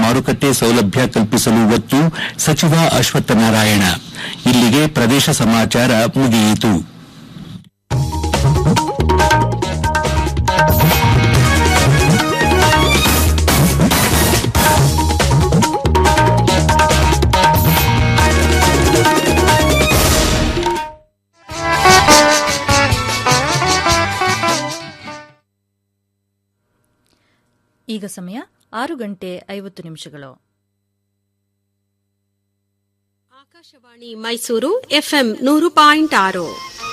ಮಾರುಕಟ್ಟೆ ಸೌಲಭ್ಯ ಕಲ್ಪಿಸಲು ಒತ್ತು ಸಚಿವ ಅಶ್ವತ್ಥನಾರಾಯಣ ಇಲ್ಲಿಗೆ ಪ್ರದೇಶ ಸಮಾಚಾರ ಮುಗಿಯಿತು ಈಗ ಸಮಯ ಆರು ಗಂಟೆ ಐವತ್ತು ನಿಮಿಷಗಳು ಆಕಾಶವಾಣಿ ಮೈಸೂರು ಎಫ್ಎಂ ನೂರು ಪಾಯಿಂಟ್ ಆರು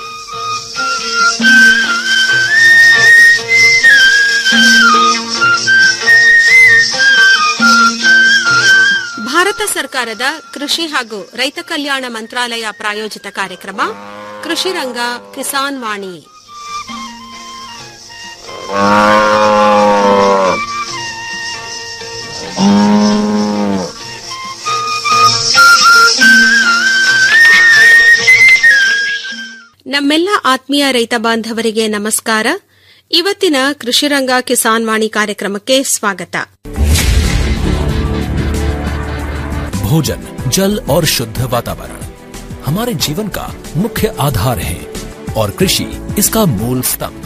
ಭಾರತ ಸರ್ಕಾರದ ಕೃಷಿ ಹಾಗೂ ರೈತ ಕಲ್ಯಾಣ ಮಂತ್ರಾಲಯ ಪ್ರಾಯೋಜಿತ ಕಾರ್ಯಕ್ರಮ ಕೃಷಿ ರಂಗ ಕಿಸಾನ್ ವಾಣಿ ನಮ್ಮೆಲ್ಲ ಆತ್ಮೀಯ ರೈತ ಬಾಂಧವರಿಗೆ ನಮಸ್ಕಾರ ಇವತ್ತಿನ ಕೃಷಿರಂಗ ಕಿಸಾನ್ ವಾಣಿ ಕಾರ್ಯಕ್ರಮಕ್ಕೆ ಸ್ವಾಗತ भोजन जल और शुद्ध वातावरण हमारे जीवन का मुख्य आधार है और कृषि इसका मूल स्तंभ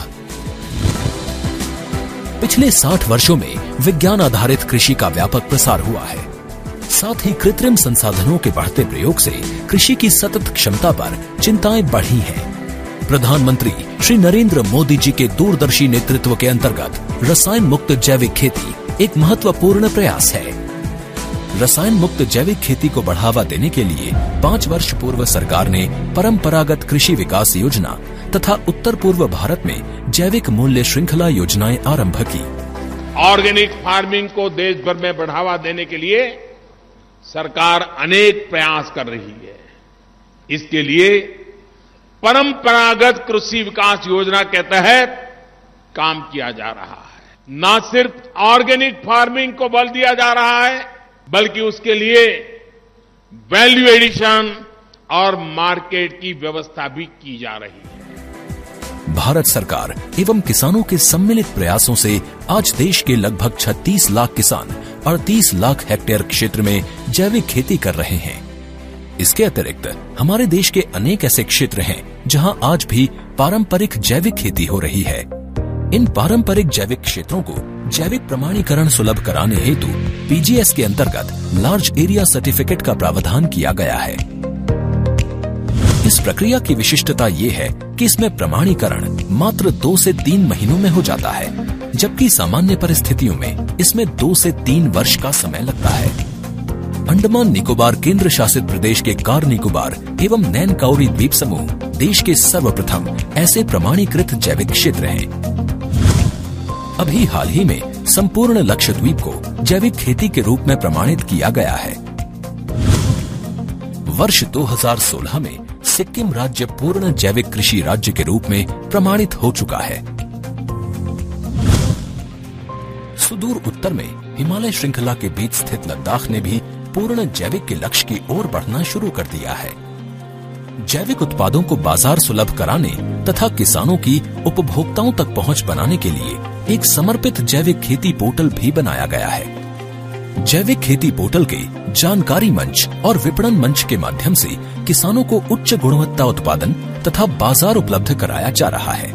पिछले 60 वर्षों में विज्ञान आधारित कृषि का व्यापक प्रसार हुआ है साथ ही कृत्रिम संसाधनों के बढ़ते प्रयोग से कृषि की सतत क्षमता पर चिंताएं बढ़ी हैं प्रधानमंत्री श्री नरेंद्र मोदी जी के दूरदर्शी नेतृत्व के अंतर्गत रसायन मुक्त जैविक खेती एक महत्वपूर्ण प्रयास है रसायन मुक्त जैविक खेती को बढ़ावा देने के लिए पाँच वर्ष पूर्व सरकार ने परंपरागत कृषि विकास योजना तथा उत्तर पूर्व भारत में जैविक मूल्य श्रृंखला योजनाएं आरंभ की ऑर्गेनिक फार्मिंग को देश भर में बढ़ावा देने के लिए सरकार अनेक प्रयास कर रही है इसके लिए परंपरागत कृषि विकास योजना के तहत काम किया जा रहा है न सिर्फ ऑर्गेनिक फार्मिंग को बल दिया जा रहा है बल्कि उसके लिए वैल्यू एडिशन और मार्केट की व्यवस्था भी की जा रही है भारत सरकार एवं किसानों के सम्मिलित प्रयासों से आज देश के लगभग 36 लाख किसान 38 लाख हेक्टेयर क्षेत्र में जैविक खेती कर रहे हैं इसके अतिरिक्त हमारे देश के अनेक ऐसे क्षेत्र हैं जहां आज भी पारंपरिक जैविक खेती हो रही है इन पारंपरिक जैविक क्षेत्रों को जैविक प्रमाणीकरण सुलभ कराने हेतु पीजीएस के अंतर्गत लार्ज एरिया सर्टिफिकेट का प्रावधान किया गया है इस प्रक्रिया की विशिष्टता ये है कि इसमें प्रमाणीकरण मात्र दो से तीन महीनों में हो जाता है जबकि सामान्य परिस्थितियों में इसमें दो से तीन वर्ष का समय लगता है अंडमान निकोबार केंद्र शासित प्रदेश के कार निकोबार एवं नैन काउरी द्वीप समूह देश के सर्वप्रथम ऐसे प्रमाणीकृत जैविक क्षेत्र हैं अभी हाल ही में संपूर्ण लक्षद्वीप को जैविक खेती के रूप में प्रमाणित किया गया है वर्ष 2016 में सिक्किम राज्य पूर्ण जैविक कृषि राज्य के रूप में प्रमाणित हो चुका है सुदूर उत्तर में हिमालय श्रृंखला के बीच स्थित लद्दाख ने भी पूर्ण जैविक के लक्ष्य की ओर बढ़ना शुरू कर दिया है जैविक उत्पादों को बाजार सुलभ कराने तथा किसानों की उपभोक्ताओं तक पहुंच बनाने के लिए एक समर्पित जैविक खेती पोर्टल भी बनाया गया है जैविक खेती पोर्टल के जानकारी मंच और विपणन मंच के माध्यम से किसानों को उच्च गुणवत्ता उत्पादन तथा बाजार उपलब्ध कराया जा रहा है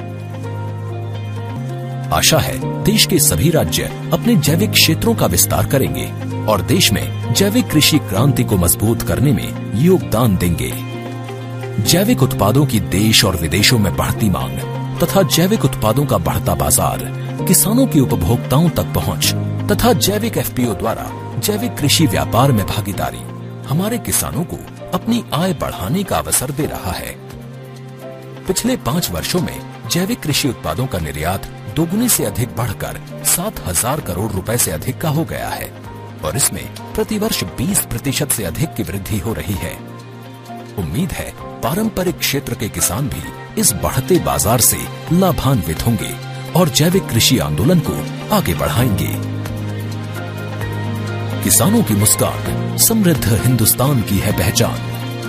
आशा है देश के सभी राज्य अपने जैविक क्षेत्रों का विस्तार करेंगे और देश में जैविक कृषि क्रांति को मजबूत करने में योगदान देंगे जैविक उत्पादों की देश और विदेशों में बढ़ती मांग तथा जैविक उत्पादों का बढ़ता बाजार किसानों की उपभोक्ताओं तक पहुंच तथा जैविक एफपीओ द्वारा जैविक कृषि व्यापार में भागीदारी हमारे किसानों को अपनी आय बढ़ाने का अवसर दे रहा है पिछले पाँच वर्षों में जैविक कृषि उत्पादों का निर्यात दोगुने से अधिक बढ़कर सात हजार करोड़ रुपए से अधिक का हो गया है और इसमें प्रतिवर्ष 20 प्रतिशत से अधिक की वृद्धि हो रही है उम्मीद है पारंपरिक क्षेत्र के किसान भी इस बढ़ते बाजार से लाभान्वित होंगे और जैविक कृषि आंदोलन को आगे बढ़ाएंगे किसानों की मुस्कान समृद्ध हिंदुस्तान की है पहचान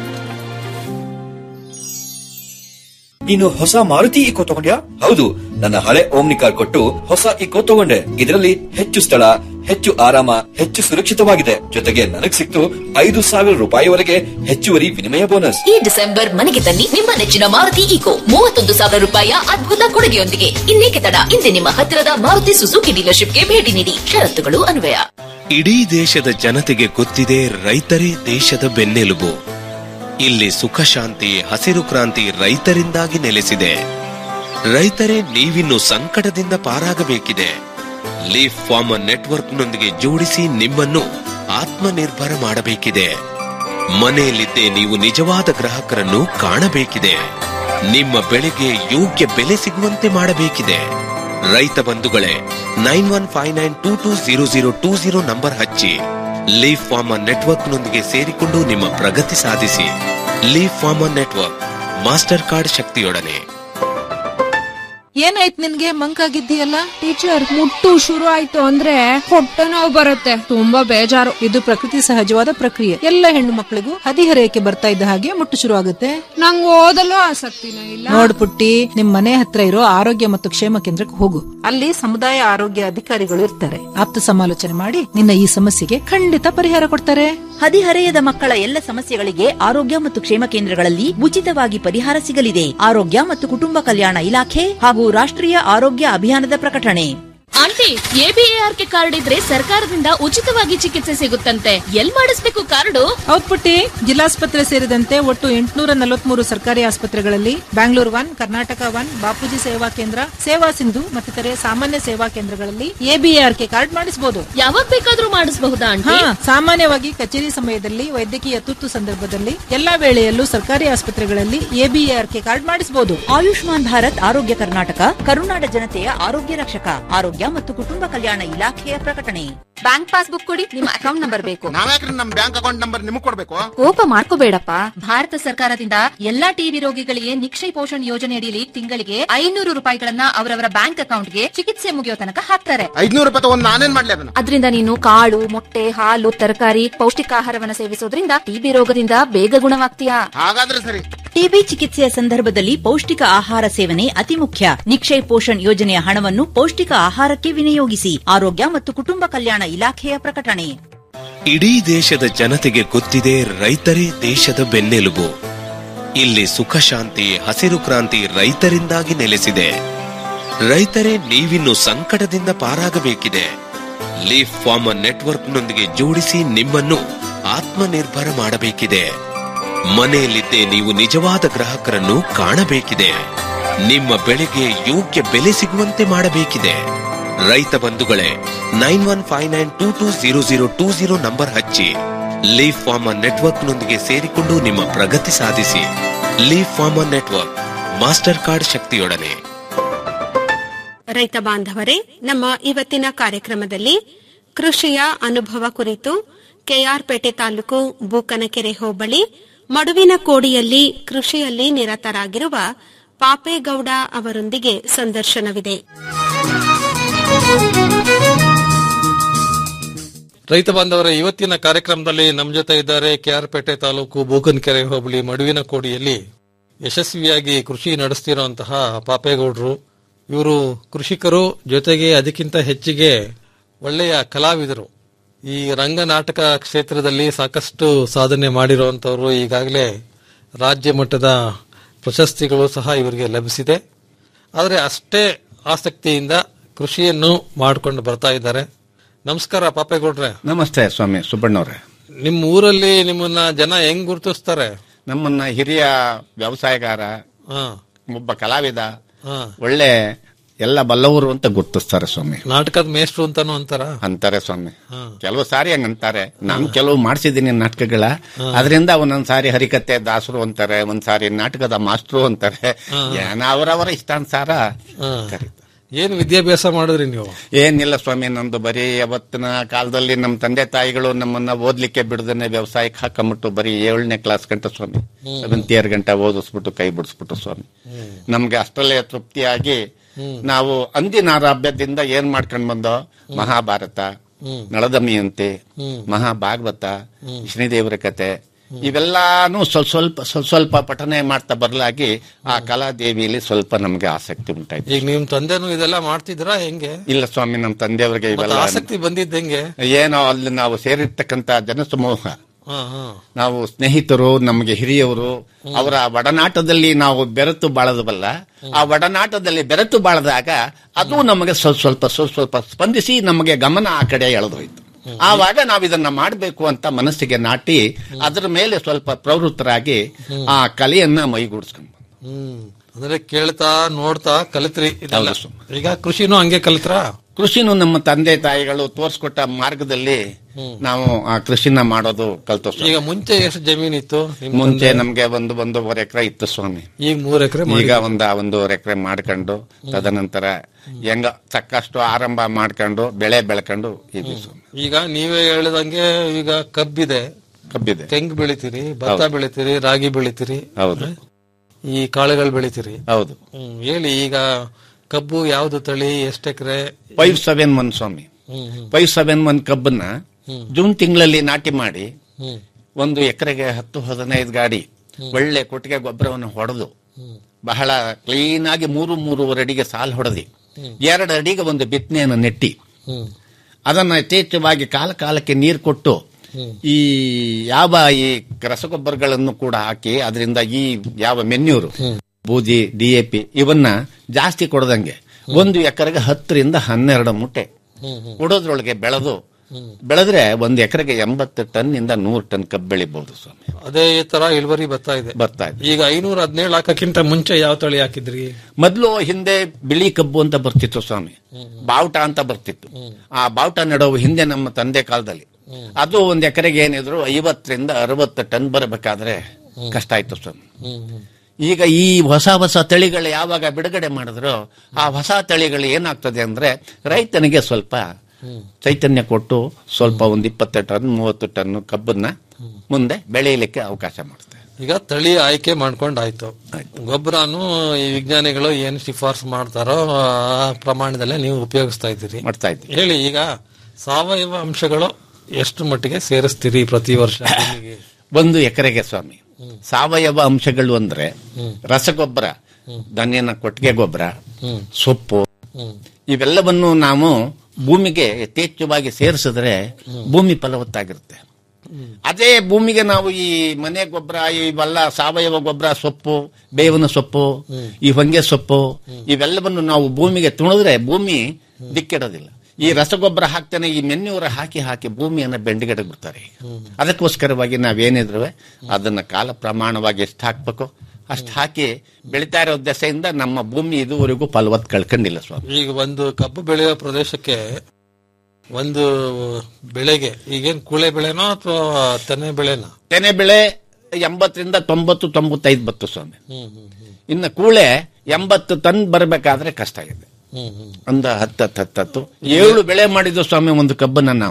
ನೀನು ಹೊಸ ಮಾರುತಿ ಇಕೋ ತಗೊಂಡ್ಯಾ ಹೌದು ನನ್ನ ಹಳೆ ಓಮ್ನಿ ಕಾರ್ ಕೊಟ್ಟು ಹೊಸ ಇಕೋ ತಗೊಂಡೆ ಇದರಲ್ಲಿ ಹೆಚ್ಚು ಸ್ಥಳ ಹೆಚ್ಚು ಆರಾಮ ಹೆಚ್ಚು ಸುರಕ್ಷಿತವಾಗಿದೆ ಜೊತೆಗೆ ನನಗ್ ಸಿಕ್ತು ಐದು ಸಾವಿರ ರೂಪಾಯಿವರೆಗೆ ಹೆಚ್ಚುವರಿ ವಿನಿಮಯ ಬೋನಸ್ ಈ ಡಿಸೆಂಬರ್ ಮನೆಗೆ ತನ್ನಿ ನಿಮ್ಮ ನೆಚ್ಚಿನ ಮಾರುತಿ ಈಕೋ ಮೂವತ್ತೊಂದು ಸಾವಿರ ರೂಪಾಯಿಯ ಅದ್ಭುತ ಕೊಡುಗೆಯೊಂದಿಗೆ ಇನ್ನೇಕೆ ತಡ ಇಂದೇ ನಿಮ್ಮ ಹತ್ತಿರದ ಮಾರುತಿ ಸುಜುಕಿ ಡೀಲರ್ಶಿಪ್ಗೆ ಭೇಟಿ ನೀಡಿ ಷರತ್ತುಗಳು ಅನ್ವಯ ಇಡೀ ದೇಶದ ಜನತೆಗೆ ಗೊತ್ತಿದೆ ರೈತರೇ ದೇಶದ ಬೆನ್ನೆಲುಬು ಇಲ್ಲಿ ಸುಖ ಶಾಂತಿ ಹಸಿರು ಕ್ರಾಂತಿ ರೈತರಿಂದಾಗಿ ನೆಲೆಸಿದೆ ರೈತರೇ ನೀವಿನ್ನು ಸಂಕಟದಿಂದ ಪಾರಾಗಬೇಕಿದೆ ಲೀಫ್ ಫಾರ್ಮರ್ ನೆಟ್ವರ್ಕ್ನೊಂದಿಗೆ ಜೋಡಿಸಿ ನಿಮ್ಮನ್ನು ಆತ್ಮನಿರ್ಭರ ಮಾಡಬೇಕಿದೆ ಮನೆಯಲ್ಲಿದ್ದೇ ನೀವು ನಿಜವಾದ ಗ್ರಾಹಕರನ್ನು ಕಾಣಬೇಕಿದೆ ನಿಮ್ಮ ಬೆಳೆಗೆ ಯೋಗ್ಯ ಬೆಲೆ ಸಿಗುವಂತೆ ಮಾಡಬೇಕಿದೆ ರೈತ ಬಂಧುಗಳೇ nine one five nine two two zero zero two zero number ಹಚ್ಚಿ ಲೀಫ್ ಫಾರ್ಮರ್ ನೆಟ್ವರ್ಕ್ನೊಂದಿಗೆ ಸೇರಿಕೊಂಡು ನಿಮ್ಮ ಪ್ರಗತಿ ಸಾಧಿಸಿ leaf farmer network master card ಶಕ್ತಿಯೊಡನೆ ಏನಾಯ್ತು ನಿನ್ಗೆ ಮಂಕಾಗಿದ್ದೀಯಲ್ಲ ಟೀಚರ್ ಮುಟ್ಟು ಶುರು ಆಯ್ತು ಅಂದ್ರೆ ಹೊಟ್ಟೆ ನೋವು ಬರುತ್ತೆ ತುಂಬಾ ಬೇಜಾರು ಇದು ಪ್ರಕೃತಿ ಸಹಜವಾದ ಪ್ರಕ್ರಿಯೆ ಎಲ್ಲ ಹೆಣ್ಣು ಮಕ್ಕಳಿಗೂ ಹದಿಹರೆಯಕ್ಕೆ ಬರ್ತಾ ಇದ್ದ ಹಾಗೆ ಮುಟ್ಟು ಶುರು ಆಗುತ್ತೆ ನಂಗೆ ಓದಲು ಆಸಕ್ತಿನೂ ಇಲ್ಲ ನೋಡ್ ಪುಟ್ಟಿ ನಿಮ್ ಮನೆ ಹತ್ರ ಇರೋ ಆರೋಗ್ಯ ಮತ್ತು ಕ್ಷೇಮ ಕೇಂದ್ರಕ್ಕೆ ಹೋಗು ಅಲ್ಲಿ ಸಮುದಾಯ ಆರೋಗ್ಯ ಅಧಿಕಾರಿಗಳು ಇರ್ತಾರೆ ಆಪ್ತ ಸಮಾಲೋಚನೆ ಮಾಡಿ ನಿನ್ನ ಈ ಸಮಸ್ಯೆಗೆ ಖಂಡಿತ ಪರಿಹಾರ ಕೊಡ್ತಾರೆ ಹದಿಹರೆಯದ ಮಕ್ಕಳ ಎಲ್ಲ ಸಮಸ್ಯೆಗಳಿಗೆ ಆರೋಗ್ಯ ಮತ್ತು ಕ್ಷೇಮ ಕೇಂದ್ರಗಳಲ್ಲಿ ಉಚಿತವಾಗಿ ಪರಿಹಾರ ಸಿಗಲಿದೆ ಆರೋಗ್ಯ ಮತ್ತು ಕುಟುಂಬ ಕಲ್ಯಾಣ ಇಲಾಖೆ ಹಾಗೂ ರಾಷ್ಟ್ರೀಯ ಆರೋಗ್ಯ ಅಭಿಯಾನದ ಪ್ರಕಟಣೆ ಆಂಟಿ ಎಬಿಎಆರ್ಕೆ ಕಾರ್ಡ್ ಇದ್ರೆ ಸರ್ಕಾರದಿಂದ ಉಚಿತವಾಗಿ ಚಿಕಿತ್ಸೆ ಸಿಗುತ್ತಂತೆ ಎಲ್ ಮಾಡಿಸ್ಬೇಕು ಕಾರ್ಡು ಹೌದ್ ಪುಟ್ಟಿ ಜಿಲ್ಲಾಸ್ಪತ್ರೆ ಸೇರಿದಂತೆ ಒಟ್ಟು ಎಂಟುನೂರ ನಲವತ್ಮೂರು ಸರ್ಕಾರಿ ಆಸ್ಪತ್ರೆಗಳಲ್ಲಿ ಬ್ಯಾಂಗ್ಳೂರ್ ಒನ್ ಕರ್ನಾಟಕ ಒನ್ ಬಾಪೂಜಿ ಸೇವಾ ಕೇಂದ್ರ ಸೇವಾ ಸಿಂಧು ಮತ್ತಿತರೆ ಸಾಮಾನ್ಯ ಸೇವಾ ಕೇಂದ್ರಗಳಲ್ಲಿ ಎಬಿಎಆರ್ಕೆ ಕಾರ್ಡ್ ಮಾಡಿಸಬಹುದು ಯಾವಾಗ ಬೇಕಾದ್ರೂ ಮಾಡಿಸಬಹುದಾ ಆಂಟಿ ಹಾ ಸಾಮಾನ್ಯವಾಗಿ ಕಚೇರಿ ಸಮಯದಲ್ಲಿ ವೈದ್ಯಕೀಯ ತುರ್ತು ಸಂದರ್ಭದಲ್ಲಿ ಎಲ್ಲಾ ವೇಳೆಯಲ್ಲೂ ಸರ್ಕಾರಿ ಆಸ್ಪತ್ರೆಗಳಲ್ಲಿ ಎಬಿಎಆರ್ಕೆ ಕಾರ್ಡ್ ಮಾಡಿಸಬಹುದು ಆಯುಷ್ಮಾನ್ ಭಾರತ್ ಆರೋಗ್ಯ ಕರ್ನಾಟಕ ಕರುನಾಡ ಜನತೆಯ ಆರೋಗ್ಯ ರಕ್ಷಕ ಆರೋಗ್ಯ ಮತ್ತು ಕುಟುಂಬ ಕಲ್ಯಾಣ ಇಲಾಖೆಯ ಪ್ರಕಟಣೆ ಬ್ಯಾಂಕ್ ಪಾಸ್ಬುಕ್ ಕೊಡಿ ನಿಮ್ಮ ಅಕೌಂಟ್ ನಂಬರ್ ಬೇಕು ನಾವ್ಯಾಕ್ರಿ ನಮ್ ಬ್ಯಾಂಕ್ ಅಕೌಂಟ್ ನಂಬರ್ ನಿಮಗ್ ಕೊಡ್ಬೇಕು ಕೋಪ ಮಾಡ್ಕೋಬೇಡಪ್ಪ ಭಾರತ ಸರ್ಕಾರದಿಂದ ಎಲ್ಲಾ ಟಿಬಿ ರೋಗಿಗಳಿಗೆ ನಿಕ್ಷಯ ಪೋಷಣ್ ಯೋಜನೆ ಅಡಿಯಲ್ಲಿ ತಿಂಗಳಿಗೆ ಐನೂರು ರೂಪಾಯಿಗಳನ್ನ ಅವರವರ ಬ್ಯಾಂಕ್ ಅಕೌಂಟ್ಗೆ ಚಿಕಿತ್ಸೆ ಮುಗಿಯೋ ತನಕ ಹಾಕ್ತಾರೆ ಐದ್ನೂರು ರೂಪಾಯಿ ತಗೊಂಡ್ ನಾನೇನ್ ಮಾಡ್ಲಿ ಅದನ್ನ ಅದ್ರಿಂದ ನೀನು ಕಾಳು ಮೊಟ್ಟೆ ಹಾಲು ತರಕಾರಿ ಪೌಷ್ಟಿಕಾಹಾರವನ್ನ ಸೇವಿಸೋದ್ರಿಂದ ಟಿಬಿ ರೋಗದಿಂದ ಬೇಗ ಗುಣವಾಗ್ತೀಯಾ ಹಾಗಾದ್ರೆ ಸರಿ ಟಿಬಿ ಚಿಕಿತ್ಸೆಯ ಸಂದರ್ಭದಲ್ಲಿ ಪೌಷ್ಟಿಕ ಆಹಾರ ಸೇವನೆ ಅತಿ ಮುಖ್ಯ ನಿಕ್ಷಯ್ ಪೋಷಣ್ ಯೋಜನೆಯ ಹಣವನ್ನು ಪೌಷ್ಟಿಕ ಆಹಾರಕ್ಕೆ ವಿನಿಯೋಗಿಸಿ ಆರೋಗ್ಯ ಮತ್ತು ಕುಟುಂಬ ಕಲ್ಯಾಣ ಇಲಾಖೆಯ ಪ್ರಕಟಣೆ ಇಡೀ ದೇಶದ ಜನತೆಗೆ ಗೊತ್ತಿದೆ ರೈತರೇ ದೇಶದ ಬೆನ್ನೆಲುಬು ಇಲ್ಲಿ ಸುಖ ಶಾಂತಿ ಹಸಿರು ಕ್ರಾಂತಿ ರೈತರಿಂದಾಗಿ ನೆಲೆಸಿದೆ ರೈತರೇ ನೀವಿನ್ನು ಸಂಕಟದಿಂದ ಪಾರಾಗಬೇಕಿದೆ ಲೀಫ್ ಫಾರ್ಮರ್ ನೆಟ್ವರ್ಕ್ನೊಂದಿಗೆ ಜೋಡಿಸಿ ನಿಮ್ಮನ್ನು ಆತ್ಮನಿರ್ಭರ ಮಾಡಬೇಕಿದೆ ಮನೆಯಲ್ಲಿದ್ದೇ ನೀವು ನಿಜವಾದ ಗ್ರಾಹಕರನ್ನು ಕಾಣಬೇಕಿದೆ ನಿಮ್ಮ ಬೆಳೆಗೆ ಯೋಗ್ಯ ಬೆಲೆ ಸಿಗುವಂತೆ ಮಾಡಬೇಕಿದೆ ರೈತ ಬಂಧುಗಳೇ nine one five nine two two zero zero two zero number ಹಚ್ಚಿ ಲೀಫ್ ಫಾರ್ಮರ್ ನೆಟ್ವರ್ಕ್ನೊಂದಿಗೆ ಸೇರಿಕೊಂಡು ನಿಮ್ಮ ಪ್ರಗತಿ ಸಾಧಿಸಿ leaf farmer network master card ಶಕ್ತಿಯೊಡನೆ ರೈತ ಬಾಂಧವರೇ ನಮ್ಮ ಇವತ್ತಿನ ಕಾರ್ಯಕ್ರಮದಲ್ಲಿ ಕೃಷಿಯ ಅನುಭವ ಕುರಿತು ಕೆಆರ್ಪೇಟೆ ತಾಲೂಕು ಬೂಕನಕೆರೆ ಹೋಬಳಿ ಮಡುವಿನ ಕೋಡಿಯಲ್ಲಿ ಕೃಷಿಯಲ್ಲಿ ನಿರತರಾಗಿರುವ ಪಾಪೇಗೌಡ ಅವರೊಂದಿಗೆ ಸಂದರ್ಶನವಿದೆ ರೈತ ಬಾಂಧವರ ಇವತ್ತಿನ ಕಾರ್ಯಕ್ರಮದಲ್ಲಿ ನಮ್ಮ ಜೊತೆ ಇದ್ದಾರೆ ಕೆಆರ್ಪೇಟೆ ತಾಲೂಕು ಬೋಗನ್ಕೆರೆ ಹೋಬಳಿ ಮಡುವಿನ ಕೋಡಿಯಲ್ಲಿ ಯಶಸ್ವಿಯಾಗಿ ಕೃಷಿ ನಡೆಸ್ತಿರುವಂತಹ ಪಾಪೇಗೌಡರು ಇವರು ಕೃಷಿಕರು ಜೊತೆಗೆ ಅದಕ್ಕಿಂತ ಹೆಚ್ಚಿಗೆ ಒಳ್ಳೆಯ ಕಲಾವಿದರು ಈ ರಂಗ ನಾಟಕ ಕ್ಷೇತ್ರದಲ್ಲಿ ಸಾಕಷ್ಟು ಸಾಧನೆ ಮಾಡಿರುವಂತವರು ಈಗಾಗಲೇ ರಾಜ್ಯ ಮಟ್ಟದ ಪ್ರಶಸ್ತಿಗಳು ಸಹ ಇವರಿಗೆ ಲಭಿಸಿದೆ ಆದರೆ ಅಷ್ಟೇ ಆಸಕ್ತಿಯಿಂದ ಕೃಷಿಯನ್ನು ಮಾಡಿಕೊಂಡು ಬರ್ತಾ ಇದ್ದಾರೆ ನಮಸ್ಕಾರ ಪಾಪೇಗೌಡ್ರೆ ನಮಸ್ತೆ ಸ್ವಾಮಿ ಸುಬ್ಬಣ್ಣವ್ರೆ ನಿಮ್ಮ ಊರಲ್ಲಿ ನಿಮ್ಮನ್ನ ಜನ ಹೆಂಗ್ ಗುರುತಿಸ್ತಾರೆ ನಮ್ಮನ್ನ ಹಿರಿಯ ವ್ಯವಸಾಯಗಾರ ಹಾ ಒಬ್ಬ ಕಲಾವಿದ ಹಾ ಒಳ್ಳೆ ಎಲ್ಲ ಬಲ್ಲವರು ಅಂತ ಗುರ್ತಿಸ್ತಾರೆ ಸ್ವಾಮಿ ನಾಟಕದ ಮೇಷ್ಟ್ರು ಅಂತಾನು ಅಂತಾರ ಅಂತಾರೆ ಸ್ವಾಮಿ ಕೆಲವು ಸಾರಿ ಹಂಗಂತಾರೆ ನಾನು ಕೆಲವು ಮಾಡಿಸಿದ್ದೀನಿ ನಾಟಕಗಳ ಅದರಿಂದ ಒಂದೊಂದ್ ಸಾರಿ ಹರಿಕತೆ ದಾಸರು ಅಂತಾರೆ ಒಂದ್ ಸಾರಿ ನಾಟಕದ ಮಾಸ್ಟ್ರು ಅಂತಾರೆ ಏನ ಅವರವರ ಇಷ್ಟಾನುಸಾರ ಕರೀತಾರೆ. ಏನ್ ವಿದ್ಯಾಭ್ಯಾಸ ಮಾಡಿದ್ರಿ ನೀವು ಏನಿಲ್ಲ ಸ್ವಾಮಿ ನಂದು ಬರೀ ಅವತ್ತಿನ ಕಾಲದಲ್ಲಿ ನಮ್ಮ ತಂದೆ ತಾಯಿಗಳು ನಮ್ಮನ್ನ ಓದ್ಲಿಕ್ಕೆ ಬಿಡದನೆ ವ್ಯವಸಾಯಕ್ಕೆ ಹಾಕೊಂಬಿಟ್ಟು ಬರೀ ಏಳನೇ ಕ್ಲಾಸ್ ಗಂಟ ಸ್ವಾಮಿ ಸೆವೆಂತಿಯರ್ ಗಂಟ ಓದಿಸ್ಬಿಟ್ಟು ಕೈ ಬಿಡಿಸ್ಬಿಟ್ಟು ಸ್ವಾಮಿ ನಮ್ಗೆ ಅಷ್ಟರಲ್ಲೇ ತೃಪ್ತಿಯಾಗಿ ನಾವು ಅಂದಿನಾರಾಭ್ಯದಿಂದ ಏನ್ ಮಾಡ್ಕೊಂಡ್ ಬಂದೋ ಮಹಾಭಾರತ ನಳದಮಯಂತಿ ಮಹಾಭಾಗವತ ಶನಿದೇವರ ಕತೆ ಇವೆಲ್ಲಾನು ಸ್ವಲ್ಪ ಸ್ವಲ್ಪ ಸ್ವಲ್ಪ ಸ್ವಲ್ಪ ಪಠನೆ ಮಾಡ್ತಾ ಬರಲಾಗಿ ಆ ಕಲಾದೇವಿಯಲ್ಲಿ ಸ್ವಲ್ಪ ನಮ್ಗೆ ಆಸಕ್ತಿ ಉಂಟಾಯ್ತು ಈಗ ನಿಮ್ ತಂದೆನೂ ಇದೆಲ್ಲ ಮಾಡ್ತಿದ್ರಾ ಹೆಂಗೆ ಇಲ್ಲ ಸ್ವಾಮಿ ನಮ್ಮ ತಂದೆಯವ್ರಿಗೆ ಮತ್ತೆ ಇವೆಲ್ಲ ಆಸಕ್ತಿ ಬಂದಿದ್ದ ಹೆಂಗೆ ಏನೋ ಅಲ್ಲಿ ನಾವು ಸೇರಿರ್ತಕ್ಕಂತ ಜನಸಮೂಹ ಹಾ ಹಾ ನಾವು ಸ್ನೇಹಿತರು ನಮಗೆ ಹಿರಿಯವರು ಅವರ ಒಡನಾಟದಲ್ಲಿ ನಾವು ಬೆರೆತು ಬಾಳದವಲ್ಲ ಆ ಒಡನಾಟದಲ್ಲಿ ಬೆರೆತು ಬಾಳದಾಗ ಅದು ನಮಗೆ ಸ್ವಲ್ಪ ಸ್ವಲ್ಪ ಸ್ವಲ್ಪ ಸ್ವಲ್ಪ ಸ್ಪಂದಿಸಿ ನಮಗೆ ಗಮನ ಆ ಕಡೆ ಎಳೆದೋಯ್ತು ಆವಾಗ ನಾವು ಇದನ್ನ ಮಾಡಬೇಕು ಅಂತ ಮನಸ್ಸಿಗೆ ನಾಟಿ ಅದರ ಮೇಲೆ ಸ್ವಲ್ಪ ಪ್ರವೃತ್ತರಾಗಿ ಆ ಕಲೆಯನ್ನ ಮೈಗೂಡಿಸ್ಕೊಂಡು ಹ್ಮ್ ಅಂದ್ರೆ ಕೇಳ್ತಾ ನೋಡ್ತಾ ಕಲಿತ್ರಿ ಇದೆಲ್ಲ ಈಗ ಕೃಷಿನೂ ಹಂಗೆ ಕಲಿತ್ರಾ ಕೃಷಿನೂ ನಮ್ಮ ತಂದೆ ತಾಯಿಗಳು ತೋರಿಸ್ಕೊಟ್ಟ ಮಾರ್ಗದಲ್ಲಿ ನಾವು ಆ ಕೃಷಿನ ಮಾಡೋದು ಕಲ್ತು ಸ್ವಾಮಿ. ಈಗ ಮುಂಚೆ ಎಷ್ಟು ಜಮೀನಿತ್ತು ನಿಮ್ ಮುಂಚೆ ತಂದೆ? ನಮ್ಗೆ ಒಂದು ಒಂದೂವರೆ ಎಕರೆ ಇತ್ತು ಸ್ವಾಮಿ ಈಗ ಮೂರ್ ಎಕರೆ ಈಗ ಒಂದ ಒಂದೂವರೆ ಎಕರೆ ಮಾಡ್ಕೊಂಡು ತದನಂತರ ಹೆಂಗ ತಕ್ಕಷ್ಟು ಆರಂಭ ಮಾಡ್ಕೊಂಡು ಬೆಳೆ ಬೆಳ್ಕೊಂಡು ಇದು ಸ್ವಾಮಿ. ಈಗ ನೀವೇ ಹೇಳಿದಂಗೆ ಈಗ ಕಬ್ಬಿದೆ ಕಬ್ಬಿದೆ ತೆಂಗು ಬೆಳಿತೀರಿ ಭತ್ತ ಹೌದು. ಬೆಳಿತೀರಿ ರಾಗಿ ಬೆಳಿತೀರಿ ಹೌದು ಈ ಕಾಳುಗಳು ಬೆಳಿತೀರಿ ಹೌದು ಹ್ಮ್ ಹೇಳಿ ಈಗ ಕಬ್ಬು ಯಾವ್ದು ತಳಿ ಎಷ್ಟ್ ಎಕರೆ ಫೈವ್ ಸೆವೆನ್ ಒನ್ ಸ್ವಾಮಿ ಹ್ಮ್ ಹ್ಮ್ ಫೈವ್ ಸೆವೆನ್ ಒನ್ ಕಬ್ಬನ್ನ ಹ್ಮ್. ಜೂನ್ ತಿಂಗಳಲ್ಲಿ ನಾಟಿ ಮಾಡಿ ಹ್ಮ್ ಒಂದು ಎಕರೆಗೆ ಹತ್ತು ಹದಿನೈದು ಗಾಡಿ ಒಳ್ಳೆ ಕೊಟ್ಟಿಗೆ ಗೊಬ್ಬರವನ್ನು ಹೊಡೆದು ಬಹಳ ಕ್ಲೀನ್ ಆಗಿ ಮೂರು ಮೂರುವರೆ ಅಡಿಗೆ ಸಾಲು ಹೊಡೆದಿ ಎರಡು ಅಡಿಗೆ ಒಂದು ಬಿತ್ತನೆಯನ್ನು ನೆಟ್ಟಿ ಹ್ಮ್ ಅದನ್ನ ಯಥೇಚ್ಛವಾಗಿ ಕಾಲ ಕಾಲಕ್ಕೆ ನೀರು ಕೊಟ್ಟು ಈ ಯಾವ ಈ ರಸಗೊಬ್ಬರಗಳನ್ನು ಕೂಡ ಹಾಕಿ ಅದರಿಂದ ಈ ಯಾವ ಮೆನ್ಯೂರು ಬೂದಿ ಡಿಎಪಿ ಇವನ್ನ ಜಾಸ್ತಿ ಕೊಡದಂಗೆ ಒಂದು ಎಕರೆಗೆ ಹತ್ತರಿಂದ ಹನ್ನೆರಡು ಮುಟ್ಟೆ ಕೊಡೋದ್ರೊಳಗೆ ಬೆಳೆದು ಬೆಳೆದ್ರೆ ಒಂದು ಎಕರೆಗೆ ಎಂಬತ್ತು ಟನ್ ಇಂದ ನೂರು ಟನ್ ಕಬ್ಬು ಬೆಳಿಬಹುದು ಸ್ವಾಮಿ ಅದೇ ತರ ಇಳುವರಿ ಬರ್ತಾ ಇದೆ ಬರ್ತಾ ಇದೆ ಈಗ ಐನೂರ ಹದಿನೇಳು ಹಾಕಕ್ಕಿಂತ ಮುಂಚೆ ಯಾವ ತಳಿ ಹಾಕಿದ್ರಿ ಮೊದಲು ಹಿಂದೆ ಬಿಳಿ ಕಬ್ಬು ಅಂತ ಬರ್ತಿತ್ತು ಸ್ವಾಮಿ ಬಾವುಟ ಅಂತ ಬರ್ತಿತ್ತು ಆ ಬಾವುಟ ನೆಡೋ ಹಿಂದೆ ನಮ್ಮ ತಂದೆ ಕಾಲದಲ್ಲಿ ಅದು ಒಂದ್ ಎಕರೆಗೆ ಏನಿದ್ರು ಐವತ್ತರಿಂದ ಅರವತ್ತು ಟನ್ ಬರಬೇಕಾದ್ರೆ ಕಷ್ಟ ಆಯ್ತು ಸ್ವಾಮಿ ಈಗ ಈ ಹೊಸ ಹೊಸ ತಳಿಗಳು ಯಾವಾಗ ಬಿಡುಗಡೆ ಮಾಡಿದ್ರು ಆ ಹೊಸ ತಳಿಗಳು ಏನಾಗ್ತದೆ ಅಂದ್ರೆ ರೈತನಿಗೆ ಸ್ವಲ್ಪ ಚೈತನ್ಯ ಕೊಟ್ಟು ಸ್ವಲ್ಪ ಒಂದ್ ಇಪ್ಪತ್ತು ಟನ್ ಮೂವತ್ತು ಟನ್ ಕಬ್ಬನ್ನ ಮುಂದೆ ಬೆಳೆಯಲಿಕ್ಕೆ ಅವಕಾಶ ಮಾಡ್ತಾರೆ ಈಗ ತಳಿ ಆಯ್ಕೆ ಮಾಡ್ಕೊಂಡಾಯ್ತು ಗೊಬ್ಬರನು ಈ ವಿಜ್ಞಾನಿಗಳು ಏನ್ ಶಿಫಾರಸು ಮಾಡ್ತಾರೋ ಆ ಪ್ರಮಾಣದಲ್ಲೇ ನೀವು ಉಪಯೋಗಿಸ್ತಾ ಇದ್ದೀರಿ ಮಾಡ್ತಾ ಇದ್ದೀವಿ ಹೇಳಿ ಈಗ ಸಾವಯವ ಅಂಶಗಳು ಎಷ್ಟು ಮಟ್ಟಿಗೆ ಸೇರಿಸ್ತೀರಿ ಪ್ರತಿ ವರ್ಷ ಭೂಮಿಗೆ? ಒಂದು ಎಕರೆಗೆ ಸ್ವಾಮಿ ಸಾವಯವ ಅಂಶಗಳು ಅಂದ್ರೆ ರಸಗೊಬ್ಬರ ದನಿಯನ ಕೊಟ್ಟಿಗೆ ಗೊಬ್ಬರ ಸೊಪ್ಪು ಇವೆಲ್ಲವನ್ನು ನಾವು ಭೂಮಿಗೆ ಯಥೇಚ್ಛವಾಗಿ ಸೇರಿಸಿದ್ರೆ ಭೂಮಿ ಫಲವತ್ತಾಗಿರುತ್ತೆ ಅದೇ ಭೂಮಿಗೆ ನಾವು ಈ ಮನೆ ಗೊಬ್ಬರ ಇವೆಲ್ಲ ಸಾವಯವ ಗೊಬ್ಬರ ಸೊಪ್ಪು ಬೇವಿನ ಸೊಪ್ಪು ಈ ಹೊಂಗೆ ಸೊಪ್ಪು ಇವೆಲ್ಲವನ್ನು ನಾವು ಭೂಮಿಗೆ ತುಣಿದ್ರೆ ಭೂಮಿ ದಿಕ್ಕೆಡೋದಿಲ್ಲ ಈ ರಸಗೊಬ್ಬರ ಹಾಕ್ತಾನೆ ಈ ಮೆನ್ಯೂರ ಹಾಕಿ ಹಾಕಿ ಭೂಮಿಯನ್ನ ಬೆಂಡಿಗಡೆ ಬಿಡ್ತಾರೆ ಅದಕ್ಕೋಸ್ಕರವಾಗಿ ನಾವೇನಿದ್ರು ಅದನ್ನ ಕಾಲ ಪ್ರಮಾಣವಾಗಿ ಎಷ್ಟು ಹಾಕ್ಬೇಕು ಅಷ್ಟು ಹಾಕಿ ಬೆಳಿತಾ ಇರೋ ದೆಸೆಯಿಂದ ನಮ್ಮ ಭೂಮಿ ಇದುವರೆಗೂ ಫಲವತ್ ಕಳ್ಕೊಂಡಿಲ್ಲ ಸ್ವಾಮಿ ಈಗ ಒಂದು ಕಬ್ಬು ಬೆಳೆಯೋ ಪ್ರದೇಶಕ್ಕೆ ಒಂದು ಬೆಳೆಗೆ ಈಗೇನ್ ಕೂಳೆ ಬೆಳೆನೋ ಅಥವಾ ತೆನೆ ಬೆಳೆನೋ ತೆನೆ ಬೆಳೆ ಎಂಬತ್ತರಿಂದ ತೊಂಬತ್ತು ತೊಂಬತ್ತೈದು ಬತ್ತು ಸ್ವಾಮಿ ಇನ್ನು ಕೂಳೆ ಎಂಬತ್ತು ಟನ್ ಬರಬೇಕಾದ್ರೆ ಕಷ್ಟ ಇದೆ ಒಂದು ಹತ್ತು ಹತ್ತು ಹತ್ತು ಹತ್ತು ಏಳು ಬೆಳೆ ಮಾಡಿದ್ದು ಸ್ವಾಮಿ ಒಂದು ಕಬ್ಬನ್ನ ನಾವು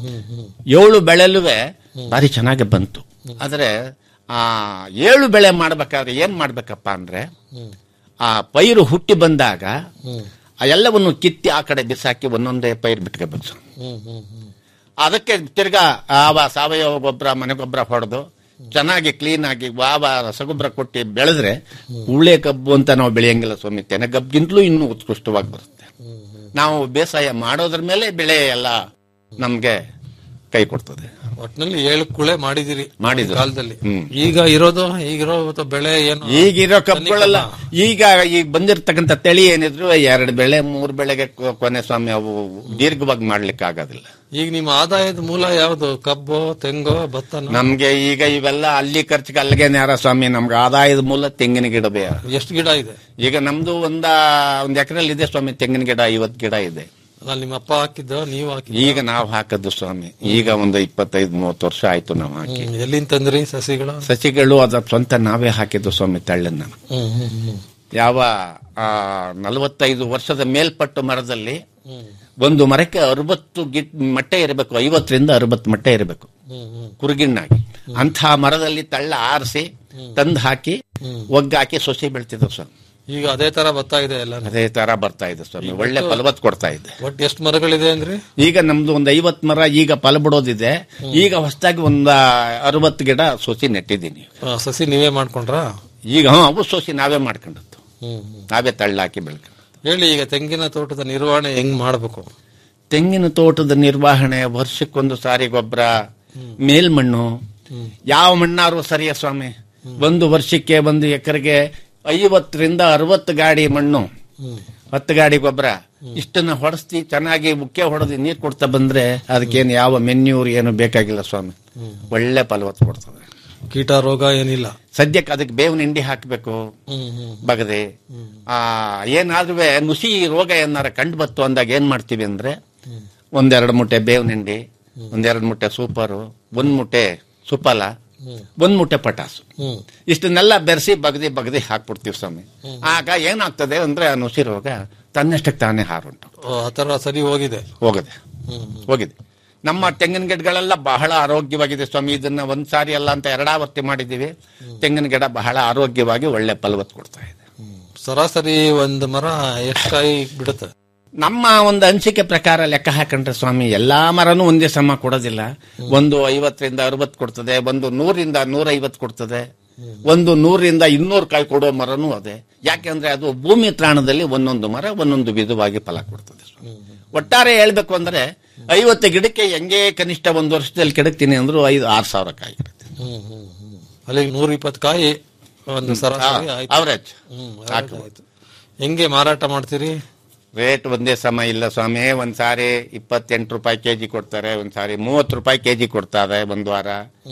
ಏಳು ಬೆಳೆಲುವೆ ಭಾರಿ ಚೆನ್ನಾಗಿ ಬಂತು ಆದ್ರೆ ಆ ಏಳು ಬೆಳೆ ಮಾಡ್ಬೇಕಾದ್ರೆ ಏನ್ ಮಾಡ್ಬೇಕಪ್ಪ ಅಂದ್ರೆ ಆ ಪೈರು ಹುಟ್ಟಿ ಬಂದಾಗ ಆ ಎಲ್ಲವನ್ನು ಕಿತ್ತಿ ಆ ಕಡೆ ಬಿಸಾಕಿ ಒಂದೊಂದೇ ಪೈರು ಬಿಟ್ಕೋಬೇಕು ಸ್ವಾಮಿ. ಅದಕ್ಕೆ ತಿರ್ಗಾ ಆವ ಸಾವಯವ ಗೊಬ್ಬರ ಮನೆ ಗೊಬ್ಬರ ಹೊಡೆದು ಚೆನ್ನಾಗಿ ಕ್ಲೀನ್ ಆಗಿ ವಾವ ರಸಗೊಬ್ಬರ ಕೊಟ್ಟು ಬೆಳೆದ್ರೆ ಉಳ್ಳೆ ಕಬ್ಬು ಅಂತ ನಾವು ಬೆಳೆಯಂಗಿಲ್ಲ ಸ್ವಾಮಿ ತೆನೆ ಕಬ್ಬಿಗಿಂತಲೂ ಇನ್ನೂ ಉತ್ಕೃಷ್ಟವಾಗಿ ಬರುತ್ತೆ ನಾವು ಬೇಸಾಯ ಮಾಡೋದ್ರ ಮೇಲೆ ಬೆಳೆ ಎಲ್ಲ ನಮ್ಗೆ ಕೈ ಕೊಡ್ತದೆ ಒಟ್ನಲ್ಲಿ ಏಳು ಕುಳೆ ಮಾಡಿದಿರಿ ಮಾಡಿದ್ದು. ಕಾಲದಲ್ಲಿ ಹ್ಮ್. ಈಗ ಇರೋದು ಈಗಿರೋ ಬೆಳೆ ಏನು ಈಗಿರೋ ಕಬ್ಬುಗಳೆಲ್ಲ ಈಗ ಈಗ ಬಂದಿರ್ತಕ್ಕಂಥ ತಳಿ ಏನಿದ್ರು ಎರಡು ಬೆಳೆ ಮೂರು ಬೆಳೆಗೆ ಕೊ- ಕೊನೆ ಸ್ವಾಮಿ ಅವು ದೀರ್ಘವಾಗಿ ಮಾಡ್ಲಿಕ್ಕೆ ಆಗೋದಿಲ್ಲ ಈಗ ನಿಮ್ಮ ಆದಾಯದ ಮೂಲ ಯಾವುದು ಕಬ್ಬು ತೆಂಗು ಭತ್ತನ ನಮ್ಗೆ ಈಗ ಇವೆಲ್ಲ ಅಲ್ಲಿ ಖರ್ಚಿಗೆ ಅಲ್ಲಿಗೆ ನೇರ ಸ್ವಾಮಿ ನಮ್ಗೆ ಆದಾಯದ ಮೂಲ ತೆಂಗಿನ ಗಿಡ ಬೇ ಎಷ್ಟು ಗಿಡ ಇದೆ ಈಗ ನಮ್ದು ಒಂದ ಒಂದ್ ಎಕರೆಲ್ಲಿ ಇದೆ ಸ್ವಾಮಿ ತೆಂಗಿನ ಗಿಡ ಐವತ್ ಗಿಡ ಇದೆ ಅಲ್ಲಿ ನಿಮ್ಮ ಅಪ್ಪ ಹಾಕಿದ್ದು ನೀವು ಹಾಕಿದ್ದು ಈಗ ನಾವು ಹಾಕದ್ದು ಸ್ವಾಮಿ ಈಗ ಒಂದು ಇಪ್ಪತ್ತೈದು ಮೂವತ್ತು ವರ್ಷ ಆಯ್ತು ನಾವು ಹಾಕಿ ಹ್ಮ್. ಎಲ್ಲಿಂದ ತಂದ್ರಿ ಸಸಿಗಳು ಸಸಿಗಳು ಅದ ಸ್ವಂತ ನಾವೇ ಹಾಕಿದ್ದು ಸ್ವಾಮಿ ತಳ್ಳನ್ನ ಹ್ಮ್ ಹ್ಮ್ ಹ್ಮ್ ಯಾವ ಆ ನಲವತ್ತೈದು ವರ್ಷದ ಮೇಲ್ಪಟ್ಟು ಮರದಲ್ಲಿ ಒಂದು ಮರಕ್ಕೆ ಅರವತ್ತು ಗಿಟ್ ಮಟ್ಟೆ ಇರಬೇಕು ಐವತ್ತರಿಂದ ಅರವತ್ತು ಮಟ್ಟೆ ಇರಬೇಕು ಕುರುಗಿಣ್ಣಾಗಿ ಅಂಥ ಮರದಲ್ಲಿ ತಳ್ಳ ಆರಿಸಿ ತಂದು ಹಾಕಿ ಒಗ್ಗಾಕಿ ಸೊಸೆ ಬೆಳ್ತಿದ್ದವು ಸ್ವಾಮಿ ಈಗ ಅದೇ ತರ ಬರ್ತಾ ಇದೆ ಎಲ್ಲ ಅದೇ ತರ ಬರ್ತಾ ಇದೆ ಸ್ವಾಮಿ ಒಳ್ಳೆ ಫಲವತ್ ಕೊಡ್ತಾ ಇದೆ ಒಟ್ಟು ಎಷ್ಟು ಮರಗಳಿದೆ ಅಂದ್ರೆ ಈಗ ನಮ್ದು ಒಂದು ಐವತ್ ಮರ ಈಗ ಫಲ ಬಿಡೋದಿದೆ ಈಗ ಹೊಸದಾಗಿ ಒಂದ್ ಅರವತ್ತು ಗಿಡ ಸೊಸಿ ನೆಟ್ಟಿದ್ದೀನಿ ಆ, ಸಸಿ ನೀವೇ ಮಾಡ್ಕೊಂಡ್ರಾ ಈಗ ಹ್ಮ್ ಅವು ಸೊಸಿ ನಾವೇ ಮಾಡ್ಕೊಂಡದ್ದು ಹ್ಮ್ ನಾವೇ ತಳ್ಳಾಕಿ ಬೆಳ್ಕೊಂಡು ಹೇಳಿ ಈಗ ತೆಂಗಿನ ತೋಟದ ನಿರ್ವಹಣೆ ಹೆಂಗ್ ಮಾಡ್ಬೇಕು ತೆಂಗಿನ ತೋಟದ ನಿರ್ವಹಣೆ ವರ್ಷಕ್ಕೊಂದು ಸಾರಿ ಗೊಬ್ಬರ ಮೇಲ್ಮಣ್ಣು ಯಾವ ಮಣ್ಣಾರು ಸರಿಯ ಸ್ವಾಮಿ ಒಂದು ವರ್ಷಕ್ಕೆ ಒಂದು ಎಕರೆಗೆ ಐವತ್ತರಿಂದ ಅರವತ್ತು ಗಾಡಿ ಮಣ್ಣು ಹತ್ತು ಗಾಡಿ ಗೊಬ್ಬರ ಇಷ್ಟನ್ನ ಹೊಡೆಸ್ತಿ ಚೆನ್ನಾಗಿ ಮುಖ್ಯ ಹೊಡೆದು ನೀರು ಕೊಡ್ತಾ ಬಂದ್ರೆ ಅದಕ್ಕೇನು ಯಾವ ಮೆನ್ಯೂರ್ ಏನು ಬೇಕಾಗಿಲ್ಲ ಸ್ವಾಮಿ ಒಳ್ಳೆ ಫಲವತ್ತು ಕೊಡ್ತದೆ ಕೀಟ ರೋಗ ಏನಿಲ್ಲ ಸದ್ಯಕ್ಕೆ ಅದಕ್ಕೆ ಬೇವಿನ ಹಿಂಡಿ ಹಾಕಬೇಕು ಹ್ಮ್ ಹ್ಮ್ ಬಗದೆ ಆ ಏನಾದ್ರೂ ನುಸಿ ರೋಗ ಏನಾರ ಕಂಡು ಬತ್ತು ಅಂದಾಗ ಏನ್ ಮಾಡ್ತೀವಿ ಅಂದ್ರೆ ಒಂದೆರಡು ಮುಟ್ಟೆ ಬೇವಿನ ಹಿಂಡಿ ಒಂದೆರಡು ಮುಟ್ಟೆ ಸೂಪರು ಒಂದ್ ಮುಟ್ಟೆ ಸುಫಲ ಒಂದ್ ಮುಟ್ಟೆ ಪಟಾಸು ಹ್ಮ್ ಇಷ್ಟನ್ನೆಲ್ಲ ಬೆರೆಸಿ ಬಗದಿ ಬಗದಿ ಹಾಕ್ಬಿಡ್ತೀವಿ ಸ್ವಾಮಿ ಆಗ ಏನಾಗ್ತದೆ ಅಂದ್ರೆ ಆ ನುಸಿ ರೋಗ ತನ್ನಷ್ಟಕ್ಕೆ ತಾನೇ ಹಾರುಂಟು ಓ, ಆ ತರ ಸರಿ ಹೋಗಿದೆ ಹೋಗದೆ ಹೋಗಿದೆ ನಮ್ಮ ತೆಂಗಿನ ಗಿಡಗಳೆಲ್ಲ ಬಹಳ ಆರೋಗ್ಯವಾಗಿದೆ ಸ್ವಾಮಿ ಇದನ್ನ ಒಂದ್ ಸಾರಿ ಅಲ್ಲ ಅಂತ ಎರಡಾವರ್ತಿ ಮಾಡಿದ್ದೀವಿ ತೆಂಗಿನ ಗಿಡ ಬಹಳ ಆರೋಗ್ಯವಾಗಿ ಒಳ್ಳೆ ಫಲವತ್ತು ಕೊಡ್ತಾ ಇದೆ ಸರಾಸರಿ ಒಂದ್ ಮರ ಎಷ್ಟು ಕಾಯಿ ಬಿಡುತ್ತೆ ನಮ್ಮ ಒಂದು ಅನಿಸಿಕೆ ಪ್ರಕಾರ ಲೆಕ್ಕ ಹಾಕೊಂಡ್ರೆ ಸ್ವಾಮಿ ಎಲ್ಲಾ ಮರನೂ ಒಂದೇ ಸಮ ಕೊಡೋದಿಲ್ಲ ಒಂದು ಐವತ್ತರಿಂದ ಅರವತ್ತು ಕೊಡ್ತದೆ ಒಂದು ನೂರಿಂದ ನೂರ ಐವತ್ತು ಕೊಡ್ತದೆ ಒಂದು ನೂರಿಂದ ಇನ್ನೂರು ಕಾಯಿ ಕೊಡೋ ಮರನೂ ಅದೇ ಯಾಕೆಂದ್ರೆ ಅದು ಭೂಮಿ ತ್ರಾಣದಲ್ಲಿ ಒಂದೊಂದು ಮರ ಒಂದೊಂದು ವಿಧವಾಗಿ ಫಲ ಕೊಡ್ತದೆ ಸ್ವಾಮಿ. ಒಟ್ಟಾರೆ ಹೇಳ್ಬೇಕು ಅಂದ್ರೆ ಐವತ್ತು ಗಿಡಕ್ಕೆ ಹೆಂಗೆ ಕನಿಷ್ಠ ಒಂದು ವರ್ಷದಲ್ಲಿ ಕೆಡಕ್ತೀನಿ ಅಂದ್ರೂ ಐದು ಆರು ಸಾವಿರ ಕಾಯಿ ಹ್ಮ್ ಹ್ಮ್ ಹ್ಮ್ ಅಲ್ಲಿಗೆ ನೂರ ಇಪ್ಪತ್ತು ಕಾಯಿ ಒಂದು ಸರಾಸರಿ ಆಯ್ತು ಅವರೇಜ್ ಹ್ಮ್ average ಆಯ್ತು ಹೆಂಗೆ ಮಾರಾಟ ಮಾಡ್ತೀರಿ ರೇಟ್ ಒಂದೇ ಸಮ ಇಲ್ಲ ಸ್ವಾಮಿ ಒಂದ್ ಸಾರಿ ಇಪ್ಪತ್ತೆಂಟು ರೂಪಾಯಿ ಕೆಜಿ ಕೊಡ್ತಾರೆ ಒಂದ್ ಸಾರಿ ಮೂವತ್ತು ರೂಪಾಯಿ ಕೆಜಿ ಕೊಡ್ತಾರೆ ಒಂದ್ ವಾರ